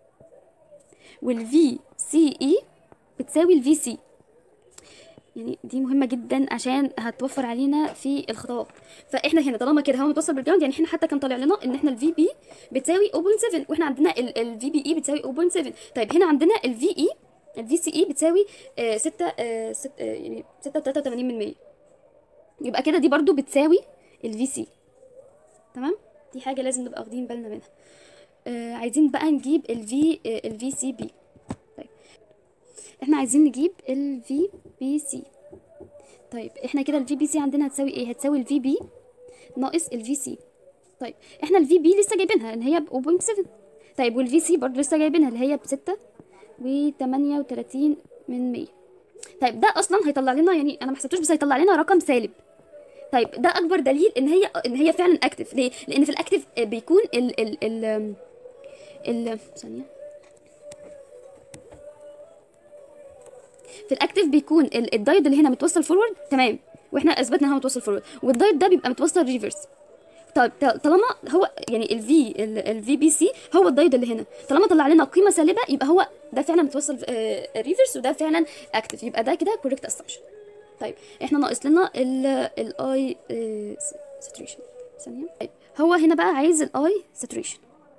والفي سي اي بتساوي الفي سي يعني دي مهمة جدا عشان هتوفر علينا في الخطوات فاحنا هنا طالما كده هو متوصل بالجراوند يعني احنا حتى كان طالع لنا ان احنا الفي بي بتساوي 0.7 واحنا عندنا الفي بي اي بتساوي 0.7 طيب هنا عندنا الفي اي الفي سي اي بتساوي 6 يعني 6.83 من 100 يبقى كده دي برضو بتساوي الفي سي تمام دي حاجة لازم نبقى واخدين بالنا منها آه عايزين بقى نجيب الفي الفي سي بي طيب احنا عايزين نجيب الفي بي سي طيب احنا كده الفي بي سي عندنا هتساوي ايه هتساوي الفي بي ناقص الفي سي طيب احنا الفي بي لسه جايبينها ان هي ب 0.7 طيب والفي سي برضه لسه جايبينها اللي هي ب 6 و 38 من 100 طيب ده اصلا هيطلع لنا يعني انا ما حسبتوش بس هيطلع لنا رقم سالب طيب ده اكبر دليل ان هي ان هي فعلا اكتف ليه لان في الاكتف بيكون ال ال ال ال ثانيه في الاكتف بيكون ال- الدايود اللي هنا متوصل فورورد تمام واحنا اثبتنا ان هو متوصل فورورد والدايود ده بيبقى متوصل ريفرس طيب ط- طالما هو يعني الفي الفي بي سي هو الدايود اللي هنا طالما طلع لنا قيمه سالبه يبقى هو ده فعلا متوصل ريفرس وده فعلا اكتف يبقى ده كده كوريكت اسامبشن طيب احنا ناقص لنا الاي ساتوريشن ثانيه طيب هو هنا بقى عايز الاي ساتوريشن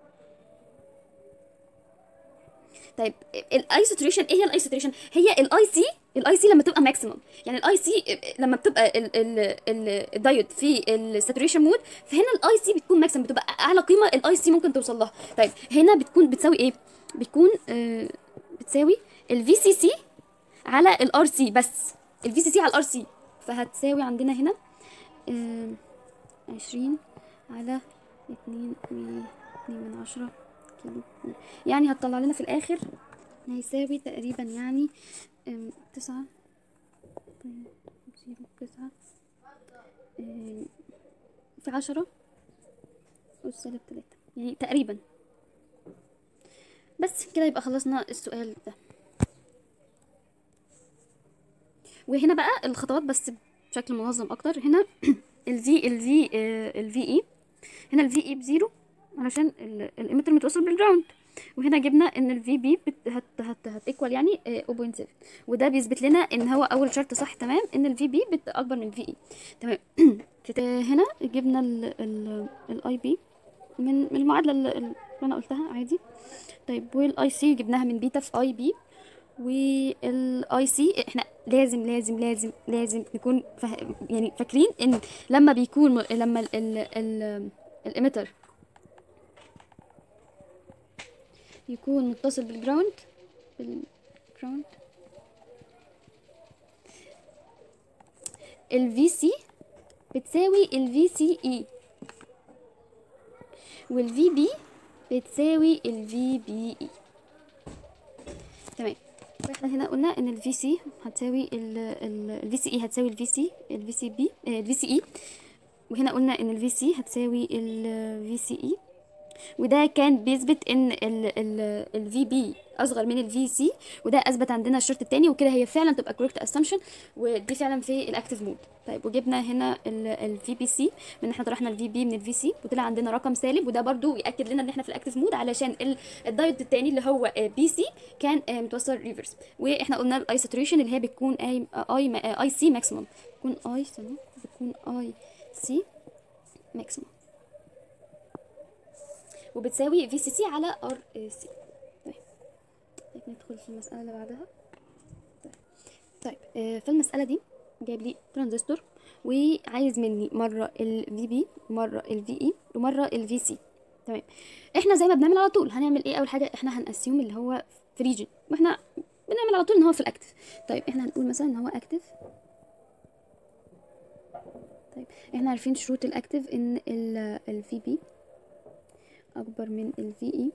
طيب الاي ساتوريشن ايه هي الاي ساتوريشن هي الاي سي الاي سي لما تبقى ماكسيمم يعني الاي سي لما بتبقى ال- ال- ال- الدايود في الساتوريشن مود فهنا الاي سي بتكون ماكسيمم بتبقى اعلى قيمه الاي سي ممكن توصل لها طيب هنا بتكون بتساوي ايه بتكون آه بتساوي الفي سي سي على الار سي بس الفي سي سي على الار سي فهتساوي عندنا هنا آه عشرين على اتنين و اتنين من عشرة كيلو يعني هتطلع لنا في الآخر هيساوي تقريبا يعني أم، تسعة زيرو تسعة أم، في عشرة أس سالب تلاتة يعني تقريبا بس كده يبقى خلصنا السؤال ده وهنا بقى الخطوات بس بشكل منظم اكتر هنا الفي الفي الفي اي هنا الفي اي بزيرو علشان الاميتر متوصل بالجراوند وهنا جبنا ان الفي بي هت هت هتيكوال يعني آه، 0.7 وده بيثبت لنا ان هو اول شرط صح تمام ان الفي بي اكبر من الفي اي تمام آه، هنا جبنا الاي بي من من المعادله اللي اللي انا قلتها عادي طيب والاي سي جبناها من بيتا في اي بي والاي سي احنا لازم لازم لازم لازم نكون فه... يعني فاكرين ان لما بيكون م... لما ال ال ال الاميتر يكون متصل بالجراوند بالجراوند الفي سي بتساوي الفي سي اي والفي بي بتساوي الفي بي اي تمام واحنا هنا قلنا ان الفي سي هتساوي الفي سي اي هتساوي الفي سي الفي سي بي الفي سي اي وهنا قلنا ان الفي سي هتساوي الفي سي اي وده كان بيثبت ان الفي بي اصغر من الفي سي وده اثبت عندنا الشرط الثاني وكده هي فعلا تبقى كوريكت اسامبشن ودي فعلا في الاكتيف مود طيب وجبنا هنا الفي بي سي من احنا طرحنا الفي بي من الفي سي وطلع عندنا رقم سالب وده برضو ياكد لنا ان احنا في الاكتيف مود علشان ال- الدايود الثاني اللي هو بي سي كان آه، متوصل ريفرس واحنا قلنا الاي ساتوريشن اللي هي بتكون اي اي اي سي ماكسيمم بتكون اي ثانيه بتكون اي سي ماكسيمم وبتساوي في سي سي على ار سي طيب طيب ندخل في المسألة اللي بعدها طيب, طيب. آه، في المسألة دي جايب لي ترانزستور وعايز مني مرة ال VB مرة ال VE ومرة ال VC تمام احنا زي ما بنعمل على طول هنعمل ايه اول حاجة احنا هنأسيوم اللي هو في ريجن واحنا بنعمل على طول ان هو في الاكتف طيب احنا هنقول مثلا ان هو اكتف طيب احنا عارفين شروط الاكتف ان ال ال VB اكبر من ال VE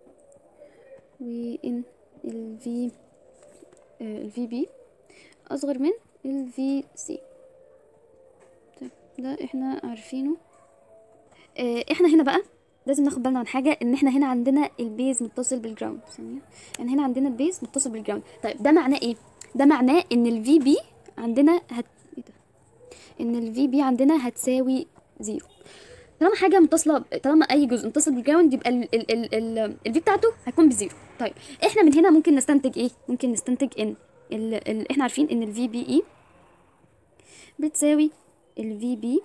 وان ال V آه، ال VB اصغر من ال VC طيب ده احنا عارفينه آه، احنا هنا بقى لازم ناخد بالنا من حاجه ان احنا هنا عندنا البيز متصل بالجراوند ثانيه يعني هنا عندنا البيز متصل بالجراوند طيب ده معناه ايه ده معناه ان الفي بي عندنا هت ايه ده ان الفي بي عندنا هتساوي زيرو طالما حاجه متصله طالما اي جزء متصل بالجراوند يبقى ال ال ال ال الفي بتاعته هيكون بزيرو طيب احنا من هنا ممكن نستنتج ايه ممكن نستنتج ان ال ال احنا عارفين ان الفي بي اي بتساوي الفي بي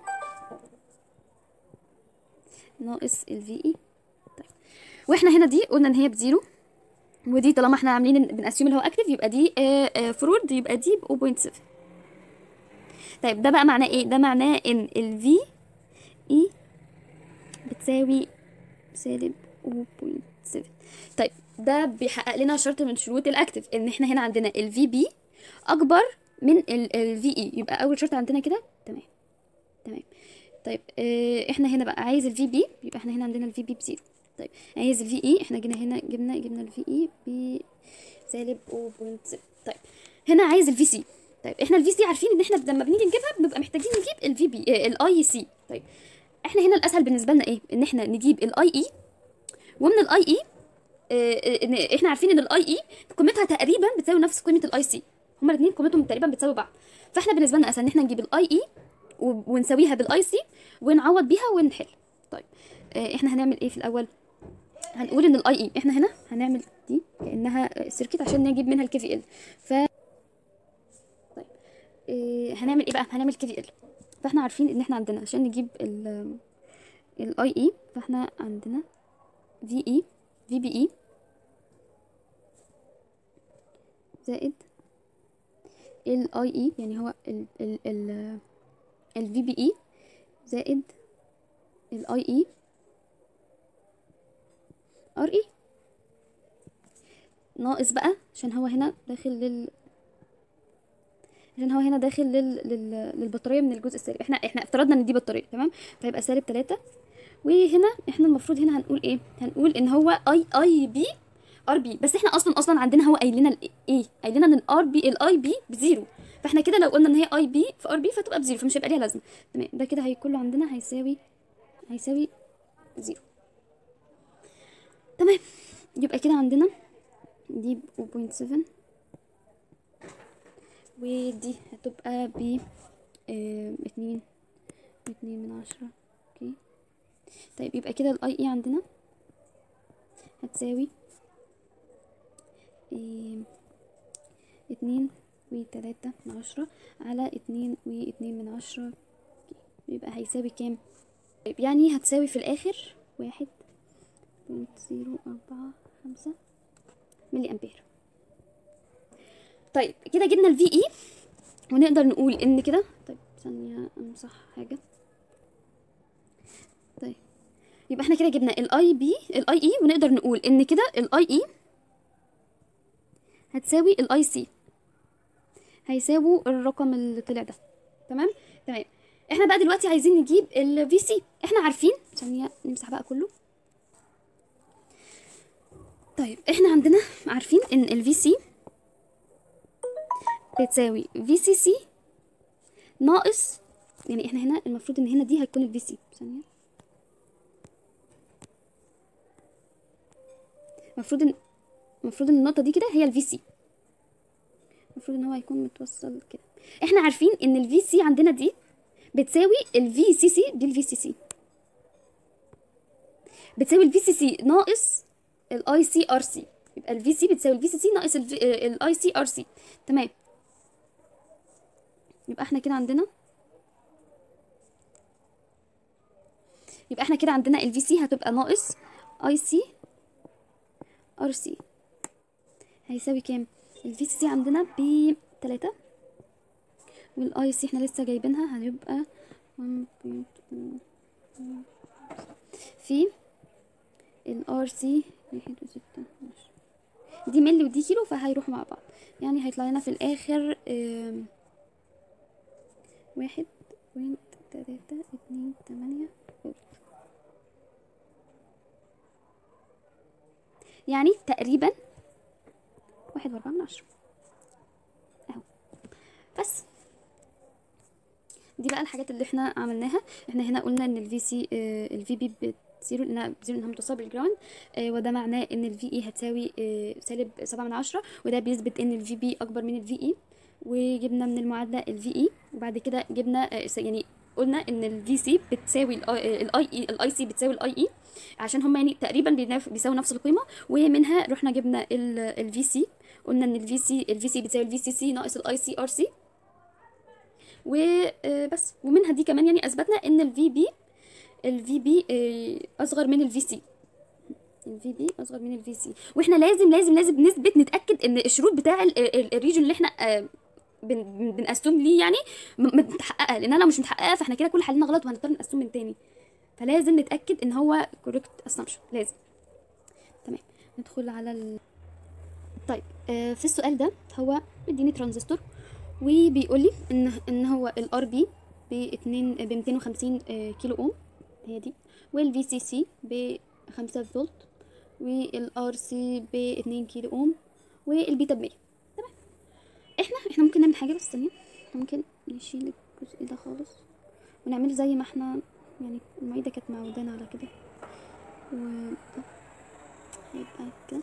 ناقص الفي اي طيب واحنا هنا دي قلنا ان هي بزيرو ودي طالما احنا عاملين بنأسيوم اللي هو اكتف يبقى دي فورورد يبقى دي ب 0.7 طيب ده بقى معناه ايه ده معناه ان الفي اي بتساوي سالب 0.7 طيب ده بيحقق لنا شرط من شروط الاكتف ان احنا هنا عندنا الفي بي اكبر من الفي اي يبقى اول شرط عندنا كده تمام تمام طيب اه احنا هنا بقى عايز الفي بي يبقى احنا هنا عندنا الفي بي بزيرو طيب عايز الفي اي احنا جينا هنا جبنا جبنا الفي اي بسالب 0.7 طيب هنا عايز الفي سي طيب احنا الفي سي عارفين ان احنا لما بنيجي نجيبها بنبقى محتاجين نجيب الفي بي الاي سي طيب احنا هنا الاسهل بالنسبه لنا ايه ان احنا نجيب الاي اي ومن الاي اي ان احنا عارفين ان الاي اي قيمتها تقريبا بتساوي نفس قيمه الاي سي هما الاثنين قيمتهم تقريبا بتساوي بعض فاحنا بالنسبه لنا اسهل ان احنا نجيب الاي اي ونساويها بالاي سي ونعوض بيها ونحل طيب اه احنا هنعمل ايه في الاول هنقول ان الاي اي احنا هنا هنعمل دي كانها سيركت عشان نجيب منها الكي في ال ف طيب اه هنعمل ايه بقى هنعمل كي في ال فاحنا عارفين ان احنا عندنا عشان نجيب ال الاي اي فاحنا عندنا في اي في بي اي زائد الاي اي يعني هو ال ال ال الفي بي اي زائد الاي اي ار اي ناقص بقى عشان هو هنا داخل لل عشان هو هنا داخل لل... لل... للبطاريه من الجزء السالب احنا احنا افترضنا ان دي بطاريه تمام فيبقى سالب 3 وهنا احنا المفروض هنا هنقول ايه هنقول ان هو اي اي بي ار بي بس احنا اصلا اصلا عندنا هو قايل لنا ايه قايل لنا ان الار بي الاي بي بزيرو فاحنا كده لو قلنا ان هي اي بي في ار بي فتبقى بزيرو فمش هيبقى ليها لازمه تمام ده كده هي كله عندنا هيساوي هيساوي زيرو تمام يبقى كده عندنا دي ب 0.7 ودي هتبقى ب اه اتنين اتنين من عشرة اوكي طيب يبقى كده الاي اي عندنا هتساوي اه اتنين وتلاتة من عشرة على اتنين واتنين من عشرة اوكي. يبقى هيساوي كام طيب يعني هتساوي في الاخر واحد بوينت زيرو أربعة خمسة ملي أمبير طيب كده جبنا الفي اي ونقدر نقول ان كده طيب ثانية امسح حاجة طيب يبقى احنا كده جبنا الاي بي الاي اي ونقدر نقول ان كده الاي اي هتساوي الاي سي هيساووا الرقم اللي طلع ده تمام تمام احنا بقى دلوقتي عايزين نجيب الفي سي احنا عارفين ثانيه نمسح بقى كله طيب احنا عندنا عارفين ان الفي سي بتساوي في سي سي ناقص يعني احنا هنا المفروض ان هنا دي هتكون الفي سي ثانيه المفروض ان المفروض ان النقطه دي كده هي الفي سي المفروض ان هو هيكون متوصل كده احنا عارفين ان الفي سي عندنا دي بتساوي الفي سي سي دي الفي سي سي بتساوي الفي سي سي ناقص الاي سي ار سي يبقى الفي سي بتساوي الفي سي سي ناقص الاي سي ار سي تمام يبقى احنا كده عندنا يبقى احنا كده عندنا الفي سي هتبقى ناقص اي سي ار سي هيساوي كام الفي سي عندنا ب 3 والاي سي احنا لسه جايبينها هيبقى 1.2 في الار سي واحد وستة دي ملي ودي كيلو فهيروحوا مع بعض يعني هيطلع لنا في الاخر آم، واحد بوينت تلاتة اتنين تمانية فولت يعني تقريبا واحد واربعة من عشرة اهو بس دي بقى الحاجات اللي احنا عملناها احنا هنا قلنا ان الفي سي الفي بي بزيرو لانها بزيرو انها متصله بالجراوند آه، وده معناه ان الفي اي هتساوي آه، سالب سبعة من عشرة وده بيثبت ان الفي بي اكبر من الفي اي وجبنا من المعادله الفي اي وبعد كده جبنا آه، س- يعني قلنا ان الفي سي بتساوي الاي اي الاي سي بتساوي الاي اي عشان هم يعني تقريبا بيناف- بيساووا نفس القيمه ومنها رحنا جبنا الفي سي قلنا ان الفي سي الفي سي بتساوي الفي سي سي ناقص الاي سي ار سي وبس ومنها دي كمان يعني اثبتنا ان الفي بي الفي بي اصغر من الفي سي الفي بي اصغر من الفي سي واحنا لازم لازم لازم نثبت نتاكد ان الشروط بتاع ال- ال- الريجن اللي احنا آه، بن بن- بنقسم ليه يعني م- متحققه لانها لو مش متحققه فاحنا كده كل حلنا غلط وهنضطر نقسم من تاني فلازم نتاكد ان هو correct assumption لازم تمام ندخل على ال... طيب آه في السؤال ده هو مديني ترانزستور وبيقول لي ان ان هو الار بي ب 2 ب 250 آه، كيلو اوم هي دي والفي سي سي ب 5 فولت والار سي ب 2 كيلو اوم والبيتا ب 100 تمام احنا احنا ممكن نعمل حاجه بس ثانيه احنا ممكن نشيل الجزء ده خالص ونعمله زي ما احنا يعني المعيده كانت معودانا على كده و ده هيبقى كده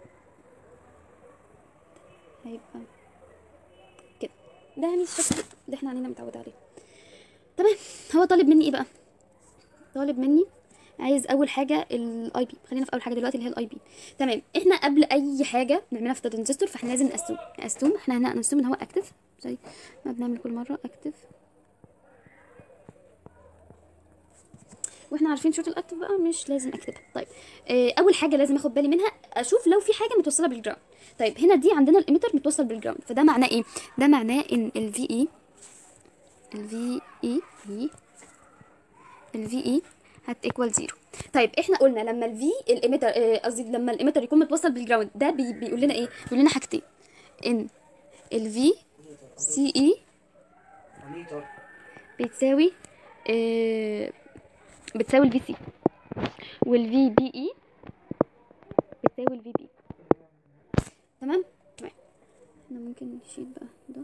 هيبقى كده ده يعني الشكل اللي احنا علينا متعود عليه تمام هو طالب مني ايه بقى طالب مني عايز اول حاجه الاي بي خلينا في اول حاجه دلوقتي اللي هي الاي بي تمام احنا قبل اي حاجه نعملها في الترانزستور فاحنا لازم نقسم نقسم احنا هنا نقسم ان هو اكتف زي ما بنعمل كل مره اكتف واحنا عارفين شروط الاكتف بقى مش لازم اكتبها طيب آه، اول حاجه لازم اخد بالي منها اشوف لو في حاجه متوصله بالجراوند طيب هنا دي عندنا الاميتر متوصل بالجراوند فده معناه ايه ده معناه ان الفي اي الفي اي هي الفي اي هت ايكوال زيرو طيب احنا قلنا لما الفي الاميتر آه، قصدي لما الاميتر يكون متوصل بالجراوند ده بي بيقول لنا ايه بيقول لنا حاجتين ان الفي سي اي مونيتور بتساوي آه، بتساوي الفي سي والفي بي اي بتساوي الفي بي تمام تمام احنا ممكن نشيل بقى ده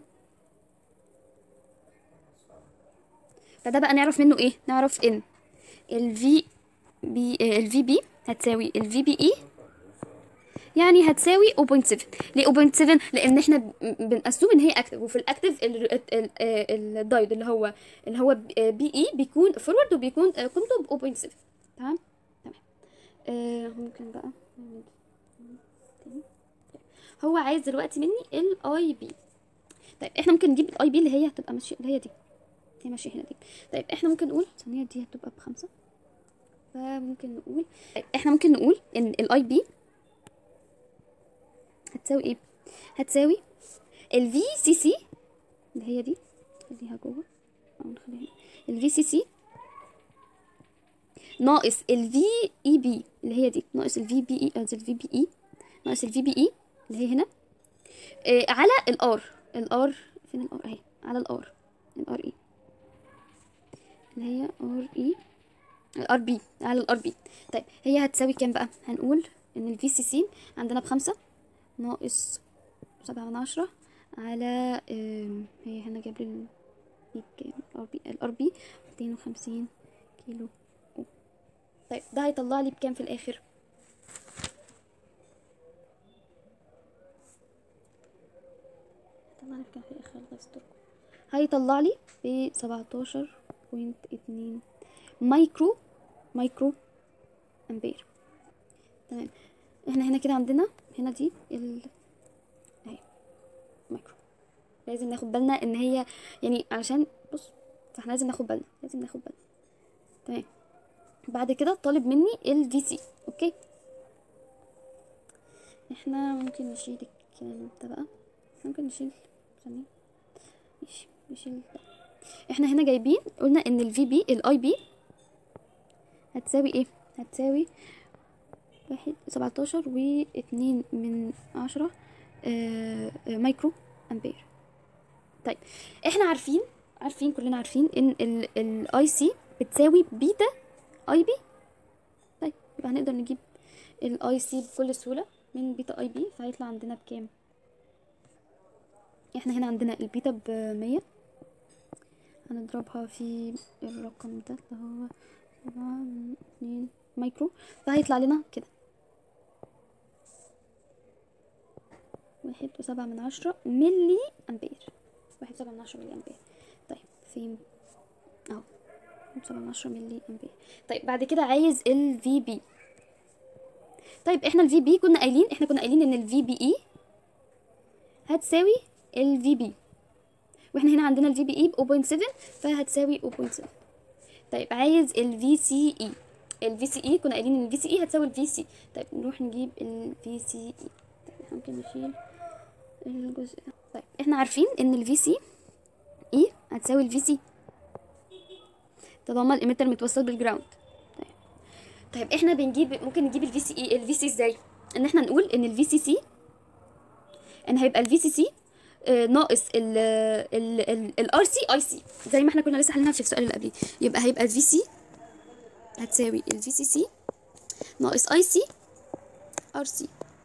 فده بقى نعرف منه ايه نعرف ان الفي بي الفي بي هتساوي الفي بي اي يعني هتساوي 0.7 ليه 0.7 لان احنا ب- بنقسم ان هي اكتف وفي الاكتف ال- ال- ال- الدايود اللي هو اللي هو بي اي بيكون فورورد وبيكون آه، قيمته ب 0.7 تمام تمام آه ممكن بقى نعمل تاني. هو عايز دلوقتي مني الاي بي طيب احنا ممكن نجيب الاي بي اللي هي هتبقى ماشيه اللي هي دي هي ماشيه هنا دي طيب احنا ممكن نقول ثانيه دي هتبقى بخمسة فممكن نقول طيب احنا ممكن نقول ان الاي بي هتساوي ايه هتساوي الفي سي سي اللي هي دي خليها جوه او نخليها الفي سي سي ناقص الفي اي بي اللي هي دي ناقص الفي بي اي قصدي الفي بي اي ناقص الفي بي اي اللي هي هنا آه على الار الار فين الار اهي على الار الار اي اللي هي ار اي الار بي على الار بي طيب هي هتساوي كام بقى هنقول ان الفي سي سي عندنا بخمسة ناقص سبعة من عشرة على آم، هي هنا جاب لي ال كام الار بي الار بي ميتين وخمسين كيلو أوم. طيب ده هيطلع لي بكام في الاخر هيطلع لي بكام في الاخر الله يستركم هيطلع لي ب 17.2 مايكرو مايكرو امبير تمام احنا هنا كده عندنا هنا دي ال اهي مايكرو لازم ناخد بالنا ان هي يعني علشان بص فاحنا لازم ناخد بالنا لازم ناخد بالنا تمام بعد كده طالب مني ال في سي اوكي احنا ممكن نشيل الكلام ده بقى ممكن نشيل ثانية ماشي نشيل ده احنا هنا جايبين قلنا ان الفي بي الاي بي هتساوي ايه هتساوي واحد سبعتاشر واتنين من عشرة آه آه، مايكرو امبير طيب احنا عارفين عارفين كلنا عارفين ان الاي سي بتساوي بيتا اي بي طيب يبقى هنقدر نجيب الاي سي بكل سهوله من بيتا اي بي فهيطلع عندنا بكام احنا هنا عندنا البيتا بمية هنضربها في الرقم ده اللي هو سبعة من اتنين مايكرو فهيطلع لنا كده واحد وسبعة من عشرة ملي أمبير واحد وسبعة من عشرة ملي أمبير طيب فين اهو واحد وسبعة من عشرة ملي أمبير طيب بعد كده عايز ال في بي طيب احنا ال في بي كنا قايلين احنا كنا قايلين ان ال في بي اي هتساوي ال في بي واحنا هنا عندنا ال في بي اي ب 0.7 فهتساوي 0.7 طيب عايز ال في سي اي ال في سي اي كنا قايلين ان ال في سي اي هتساوي ال في سي طيب نروح نجيب ال في سي اي طيب احنا ممكن نشيل الجزء ده طيب احنا عارفين ان ال في سي اي هتساوي ال في سي طالما الاميتر متوصل بالجراوند طيب طيب احنا بنجيب ممكن نجيب الفي سي اي الفي سي ازاي ان احنا نقول ان الفي سي سي ان هيبقى الفي سي سي ناقص ال ال الار سي اي سي زي ما احنا كنا لسه حلينا في السؤال اللي قبليه يبقى هيبقى الفي سي هتساوي الفي سي سي ناقص اي سي ار سي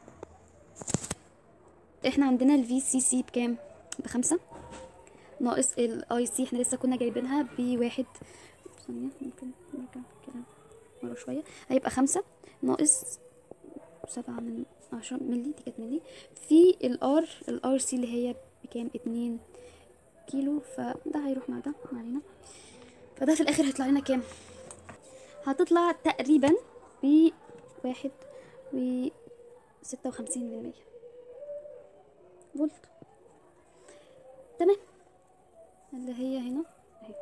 احنا عندنا الفي سي سي بكام بخمسة ناقص الاي سي احنا لسه كنا جايبينها بواحد ثانية ممكن نرجع كده ورا شوية هيبقى خمسة ناقص سبعة من عشرة ملي دي كانت ملي في الار الار سي اللي هي بكام اتنين كيلو فده هيروح مع ده ما علينا فده في الاخر هيطلع لنا كام هتطلع تقريبا بواحد و ستة وخمسين من مية فولت تمام اللي هي هنا اهي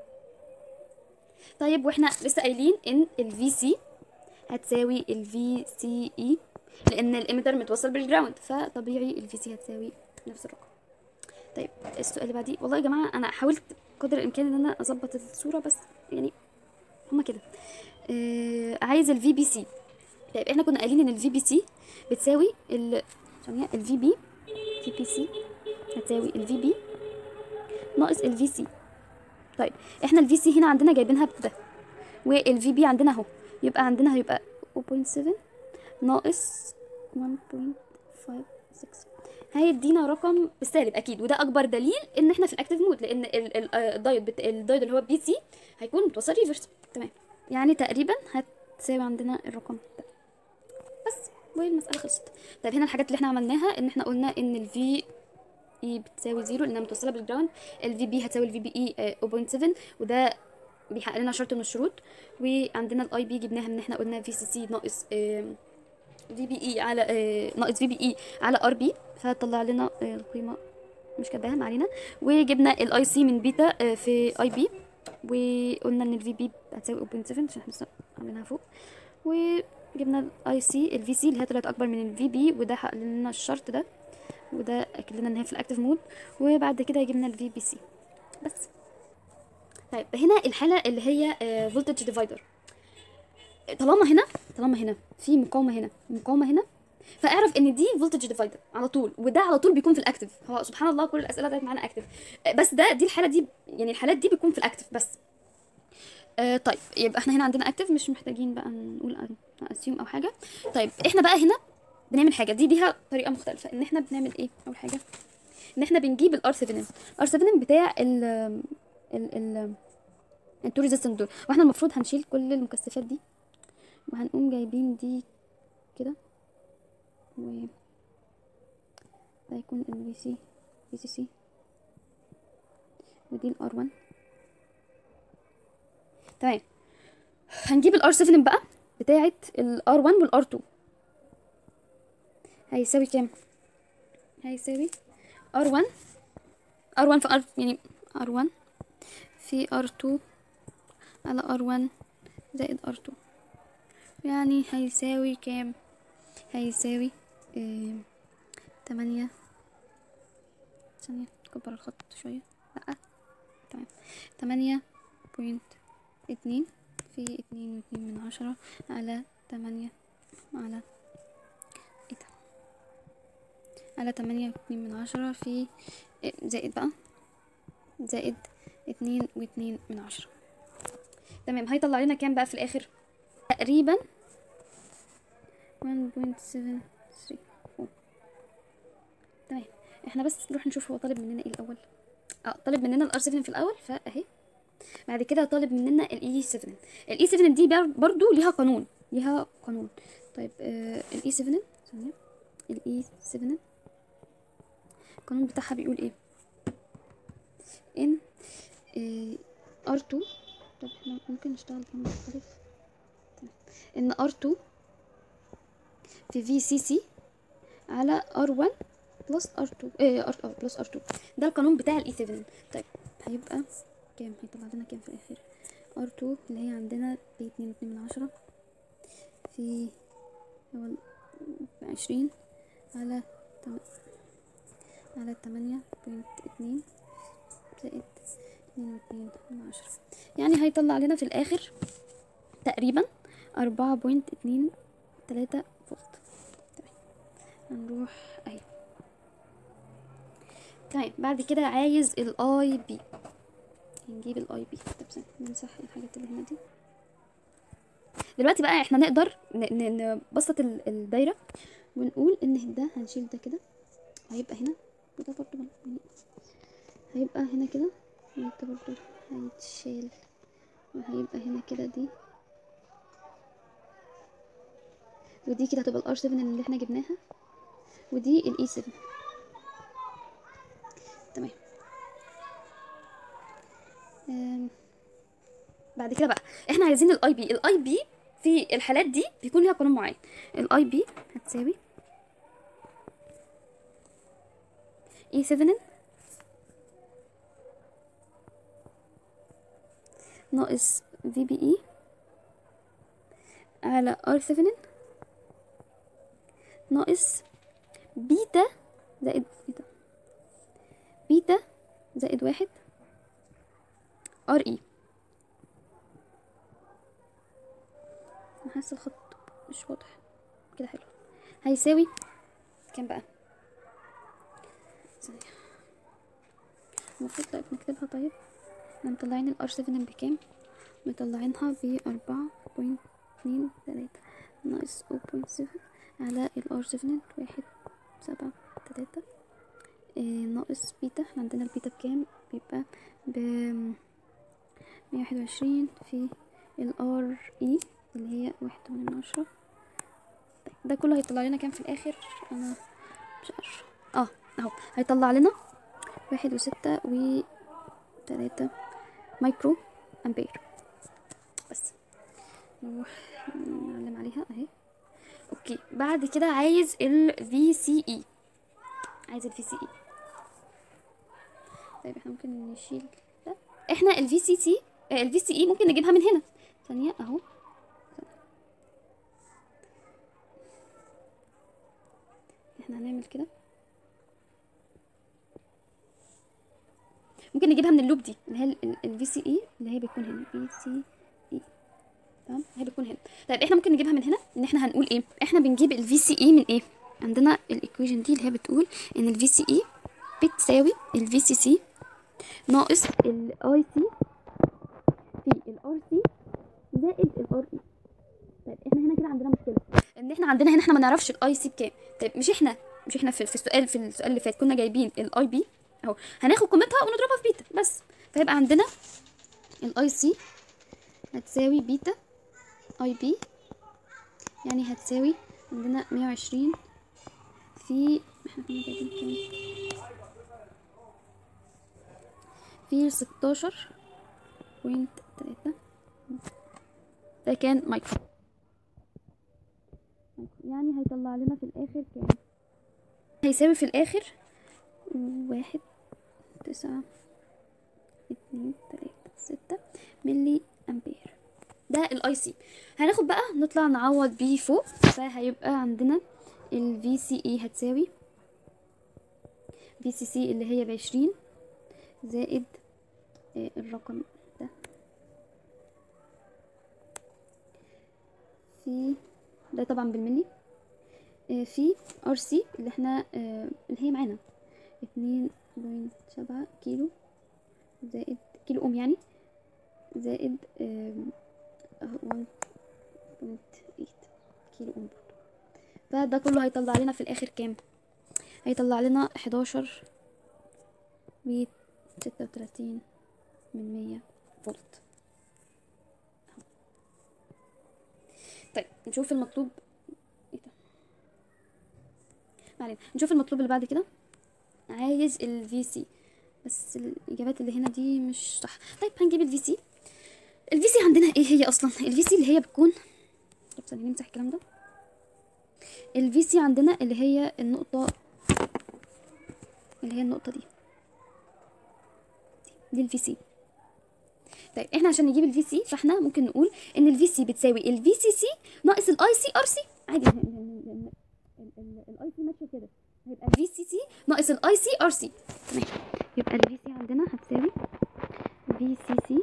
طيب واحنا لسه قايلين ان الفي سي هتساوي الفي سي اي لان الاميتر متوصل بالجراوند فطبيعي الفي سي هتساوي نفس الرقم طيب السؤال اللي بعديه والله يا جماعه انا حاولت قدر الامكان ان انا اظبط الصوره بس يعني هما كده آه عايز الفي بي سي طيب احنا كنا قايلين ان الفي بي سي بتساوي ال ثانيه الفي بي في بي سي هتساوي الفي بي ناقص الفي سي طيب احنا الفي سي هنا عندنا جايبينها بده والفي بي عندنا اهو يبقى عندنا هيبقى 0.7 ناقص 1.56 هيدينا رقم بالسالب اكيد وده اكبر دليل ان احنا في الاكتيف مود لان ال- ال- آه، الدايود بت... الدايود اللي هو بي سي هيكون متوصل ريفرس تمام يعني تقريبا هتساوي عندنا الرقم ده بس والمساله خلصت طيب هنا الحاجات اللي احنا عملناها ان احنا قلنا ان الفي اي بتساوي زيرو لانها متوصله بالجراوند الفي بي هتساوي الفي بي اي 0.7 وده بيحقق لنا شرط من الشروط وعندنا الاي بي جبناها ان احنا قلنا في سي سي ناقص في بي اي على آه، ناقص في بي اي على ار بي فطلع لنا آه، القيمه مش كاتباها ما علينا وجبنا الاي سي من بيتا آه، في اي بي وقلنا ان الفي بي هتساوي 0.7 عشان احنا لسه عاملينها فوق وجبنا الاي سي الفي سي اللي هي طلعت اكبر من الفي بي وده حقق لنا الشرط ده وده اكد لنا ان هي في الاكتيف مود وبعد كده جبنا الفي بي سي بس طيب هنا الحاله اللي هي فولتج ديفايدر طالما هنا طالما هنا في مقاومه هنا مقاومه هنا فاعرف ان دي فولتج ديفايدر على طول وده على طول بيكون في الاكتف هو سبحان الله كل الاسئله ديت معانا اكتف بس ده دي الحاله دي يعني الحالات دي بتكون في الاكتف بس آه طيب يبقى احنا هنا عندنا اكتف مش محتاجين بقى نقول اسيوم او حاجه طيب احنا بقى هنا بنعمل حاجه دي ليها طريقه مختلفه ان احنا بنعمل ايه اول حاجه ان احنا بنجيب الار 7 ار 7 بتاع ال ال ال التو ريزيستنت دول واحنا المفروض هنشيل كل المكثفات دي وهنقوم جايبين دي كده و ده هيكون ال في سي في سي سي ودي الار 1 تمام هنجيب الار 7 بقى بتاعه الار 1 والار 2 هيساوي كام هيساوي ار 1 ار 1 في ار يعني ار 1 في ار 2 على ار 1 زائد ار 2 يعني هيساوي كام هيساوي إيه تمانية ثانية كبر الخط شوية لأ تمام تمانية بوينت اتنين في اتنين واتنين من عشرة على تمانية على ايه ده على تمانية واتنين من عشرة في إيه، زائد بقى زائد اتنين واتنين من عشرة تمام هيطلع لنا كام بقى في الآخر تقريبا 1.734 تمام احنا بس نروح نشوف هو طالب مننا ايه الاول اه طالب مننا الار 7 في الاول فاهي بعد كده طالب مننا الاي 7 الاي 7 دي بر- برضو ليها قانون ليها قانون طيب آه الاي 7 ثانيه الاي 7 القانون بتاعها بيقول ايه ان ار 2 طب احنا ممكن نشتغل قانون مختلف تمام. ان ار 2 في في سي سي على ار 1 بلس ار 2 ايه ار اه بلس ار 2 ده القانون بتاع الاي 7 طيب هيبقى كام هيطلع لنا كام في الاخر ار 2 اللي هي عندنا ب 2 من عشرة في هو عشرين على تم... على تمانية بوينت اتنين زائد اتنين واتنين من عشرة يعني هيطلع لنا في الآخر تقريبا أربعة بوينت اتنين تلاتة فولت تمام هنروح أهي تمام بعد كده عايز الاي بي هنجيب الاي بي طب ثانية نمسح الحاجات اللي هنا دي دلوقتي بقى احنا نقدر ن- ن- نبسط ال- الدايره ونقول ان ده هنشيل ده كده هيبقى هنا وده برضه يعني هيبقى هنا كده وده برضه هيتشال وهيبقى هنا كده دي ودي كده هتبقى الار 7 اللي احنا جبناها ودي الاي 7 تمام أم، بعد كده بقى احنا عايزين الاي بي الاي بي في الحالات دي بيكون ليها قانون معين الاي بي هتساوي اي 7 ناقص في بي اي على ار 7 ناقص بيتا زائد بيتا بيتا زائد واحد ار اي انا حاسه الخط مش واضح كده حلو هيساوي كام بقى ثانية المفروض طيب نكتبها طيب احنا مطلعين الار 7 بكام مطلعينها ب أربعة بوينت اتنين تلاتة ناقص او بوينت سفن على الار 7 واحد سبعة تلاتة إيه ناقص بيتا احنا عندنا البيتا بكام بيبقى ب مية واحد وعشرين في الار اي اللي هي واحد من عشرة طيب، ده كله هيطلع لنا كام في الاخر انا مش عارفه اه اهو هيطلع لنا واحد وستة و تلاتة مايكرو امبير بس نروح نعلم عليها اهي اوكي بعد كده عايز ال VCE عايز ال VCE طيب احنا ممكن نشيل ده احنا ال VCC آه، ال VCE ممكن نجيبها من هنا ثانية اهو احنا هنعمل كده ممكن نجيبها من اللوب دي اللي هي ال VCE اللي هي بتكون هنا VCE تمام هي بتكون هنا طيب احنا ممكن نجيبها من هنا ان احنا هنقول ايه احنا بنجيب ال VCE من ايه عندنا الايكويشن دي اللي هي بتقول ان ال VCE بتساوي ال VCC ناقص ال IC في ال الار سي زائد الار اي طيب احنا هنا كده عندنا مشكله ان احنا عندنا هنا احنا ما نعرفش الاي سي بكام طيب مش احنا مش احنا في, في السؤال في السؤال اللي فات كنا جايبين الاي بي اهو هناخد قيمتها ونضربها في بيتا بس فيبقى عندنا الاي سي هتساوي بيتا اي بي يعني هتساوي عندنا 120 في احنا كنا جايبين كام في 16 بوينت تلاتة ده كان مايكرو يعني هيطلع لنا في الآخر كام هيساوي في الآخر واحد تسعة اتنين تلاتة ستة ملي أمبير ده الاي سي هناخد بقى نطلع نعوض بيه فوق فهيبقى عندنا ال VCE هتساوي VCC اللي هي بعشرين زائد آه، الرقم ده في ده طبعا بالملي آه، في ار سي اللي احنا آه، اللي هي معانا اتنين بوينت سبعة كيلو زائد كيلو اوم يعني زائد ون بوينت ايت كيلو اوم برضه فده كله هيطلع لنا في الاخر كام هيطلع لنا حداشر و ستة وتلاتين من مية فولت طيب نشوف المطلوب ايه ده ما علينا نشوف المطلوب اللي بعد كده عايز ال VC بس الإجابات اللي هنا دي مش صح طيب هنجيب ال VC ال VC عندنا ايه هي أصلا ال VC اللي هي بتكون طب ثانية نمسح الكلام ده ال VC عندنا اللي هي النقطة اللي هي النقطة دي دي ال VC طيب احنا عشان نجيب الفي سي فاحنا ممكن نقول ان الفي سي بتساوي الفي سي سي ناقص الاي سي ار سي عادي الاي سي ماشيه كده هيبقى الفي سي سي ناقص الاي سي ار سي تمام يبقى الفي سي عندنا هتساوي في سي سي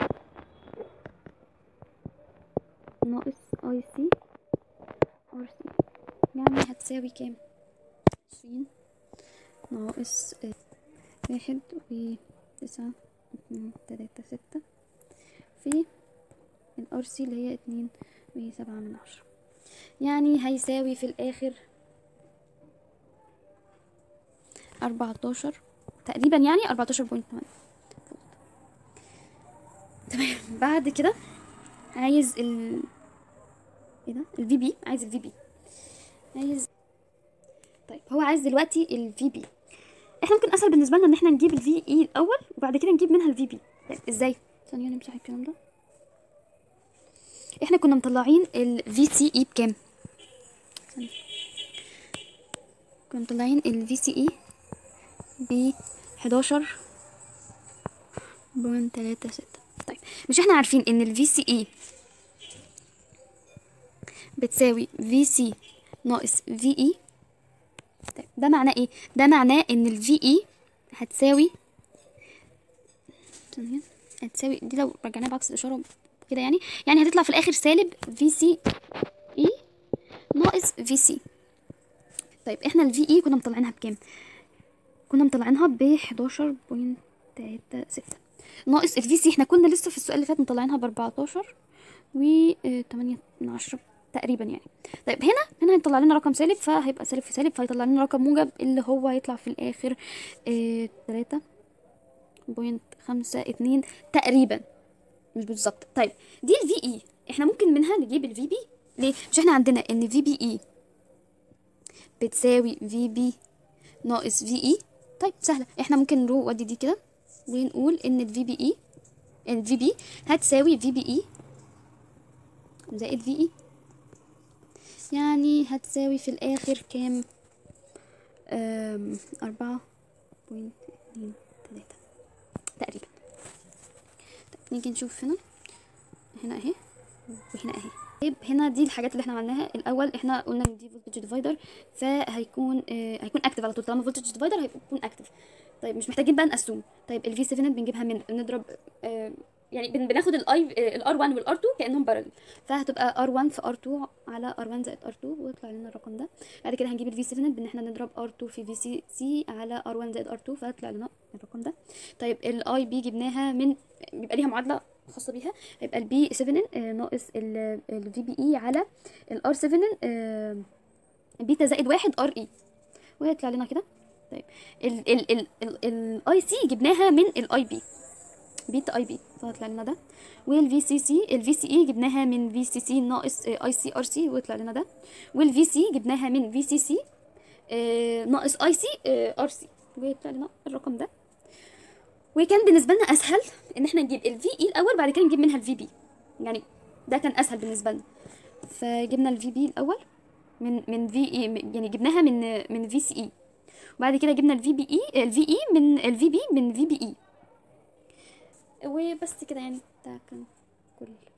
ناقص اي سي ار سي يعني هتساوي كام عشرين ناقص آه، واحد و تسعة اتنين تلاتة ستة في الار سي اللي هي اتنين وسبعة من عشرة يعني هيساوي في الآخر أربعتاشر تقريبا يعني أربعتاشر بوينت تمام بعد كده عايز ال ايه ده الفي بي عايز الفي بي عايز طيب هو عايز دلوقتي الفي بي احنا ممكن اسهل بالنسبه لنا ان احنا نجيب الفي اي الاول وبعد كده نجيب منها الفي بي طيب ازاي ثانيه نمسح الكلام ده احنا كنا مطلعين الفي سي اي بكام ثانية. كنا مطلعين الفي سي اي ب 11 بوينت تلاتة ستة طيب مش احنا عارفين ان الفي سي اي بتساوي في سي ناقص في اي طيب ده معناه ايه ده معناه ان الفي اي هتساوي ثانية هتساوي دي لو رجعناها بعكس الاشاره كده يعني يعني هتطلع في الاخر سالب في سي اي ناقص في سي طيب احنا الفي اي كنا مطلعينها بكام كنا مطلعينها ب 11.36 ناقص الفي سي احنا كنا لسه في السؤال اللي فات مطلعينها ب 14 و 8 من 10 تقريبا يعني طيب هنا هنا هيطلع لنا رقم سالب فهيبقى سالب في سالب فهيطلع لنا رقم موجب اللي هو هيطلع في الاخر اه 3 بوينت خمسة اتنين تقريبا مش بالظبط طيب دي الفي اي احنا ممكن منها نجيب الفي بي ليه مش احنا عندنا ان في بي اي بتساوي في بي ناقص في اي طيب سهله احنا ممكن نروح ودي دي كده ونقول ان الفي بي اي الفي بي هتساوي في بي اي زائد في اي يعني هتساوي في الاخر كام أم، أربعة بوينت اتنين تلاتة تقريبا طيب نيجي نشوف هنا هنا اهي وهنا اهي طيب هنا دي الحاجات اللي احنا عملناها الاول احنا قلنا ان دي فولتج ديفايدر فهيكون آه هيكون اكتف على طول طالما فولتج ديفايدر هيكون اكتف طيب مش محتاجين بقى نقسم طيب الفي 7 بنجيبها من نضرب آه يعني بن- بناخد الاي الار 1 والار 2 كانهم بارل فهتبقى ار 1 في ار 2 على ار 1 زائد ار 2 ويطلع لنا الرقم ده بعد كده هنجيب الفي 7 بان احنا نضرب ار 2 في في سي سي على ار 1 زائد ار 2 فهيطلع لنا الرقم ده طيب الاي بي جبناها من بيبقى ليها معادله خاصه بيها هيبقى البي 7 آه، ناقص الفي بي اي على الار 7 آه، بيتا زائد واحد ار اي وهيطلع لنا كده طيب ال ال ال ال الاي سي جبناها من الاي بي بيتا اي بي فهيطلع لنا ده والفي سي سي الفي سي اي جبناها من في سي سي ناقص اي سي ار سي ويطلع لنا ده والفي سي جبناها من في سي سي ناقص اي سي ار سي ويطلع لنا الرقم ده وكان بالنسبه لنا اسهل ان احنا نجيب الفي اي الاول بعد كده نجيب منها الفي بي يعني ده كان اسهل بالنسبه لنا فجبنا الفي بي الاول من من في اي يعني جبناها من من في سي اي وبعد كده جبنا الفي بي اي الفي اي من الفي بي من في بي اي وبس كده يعني ده كان كل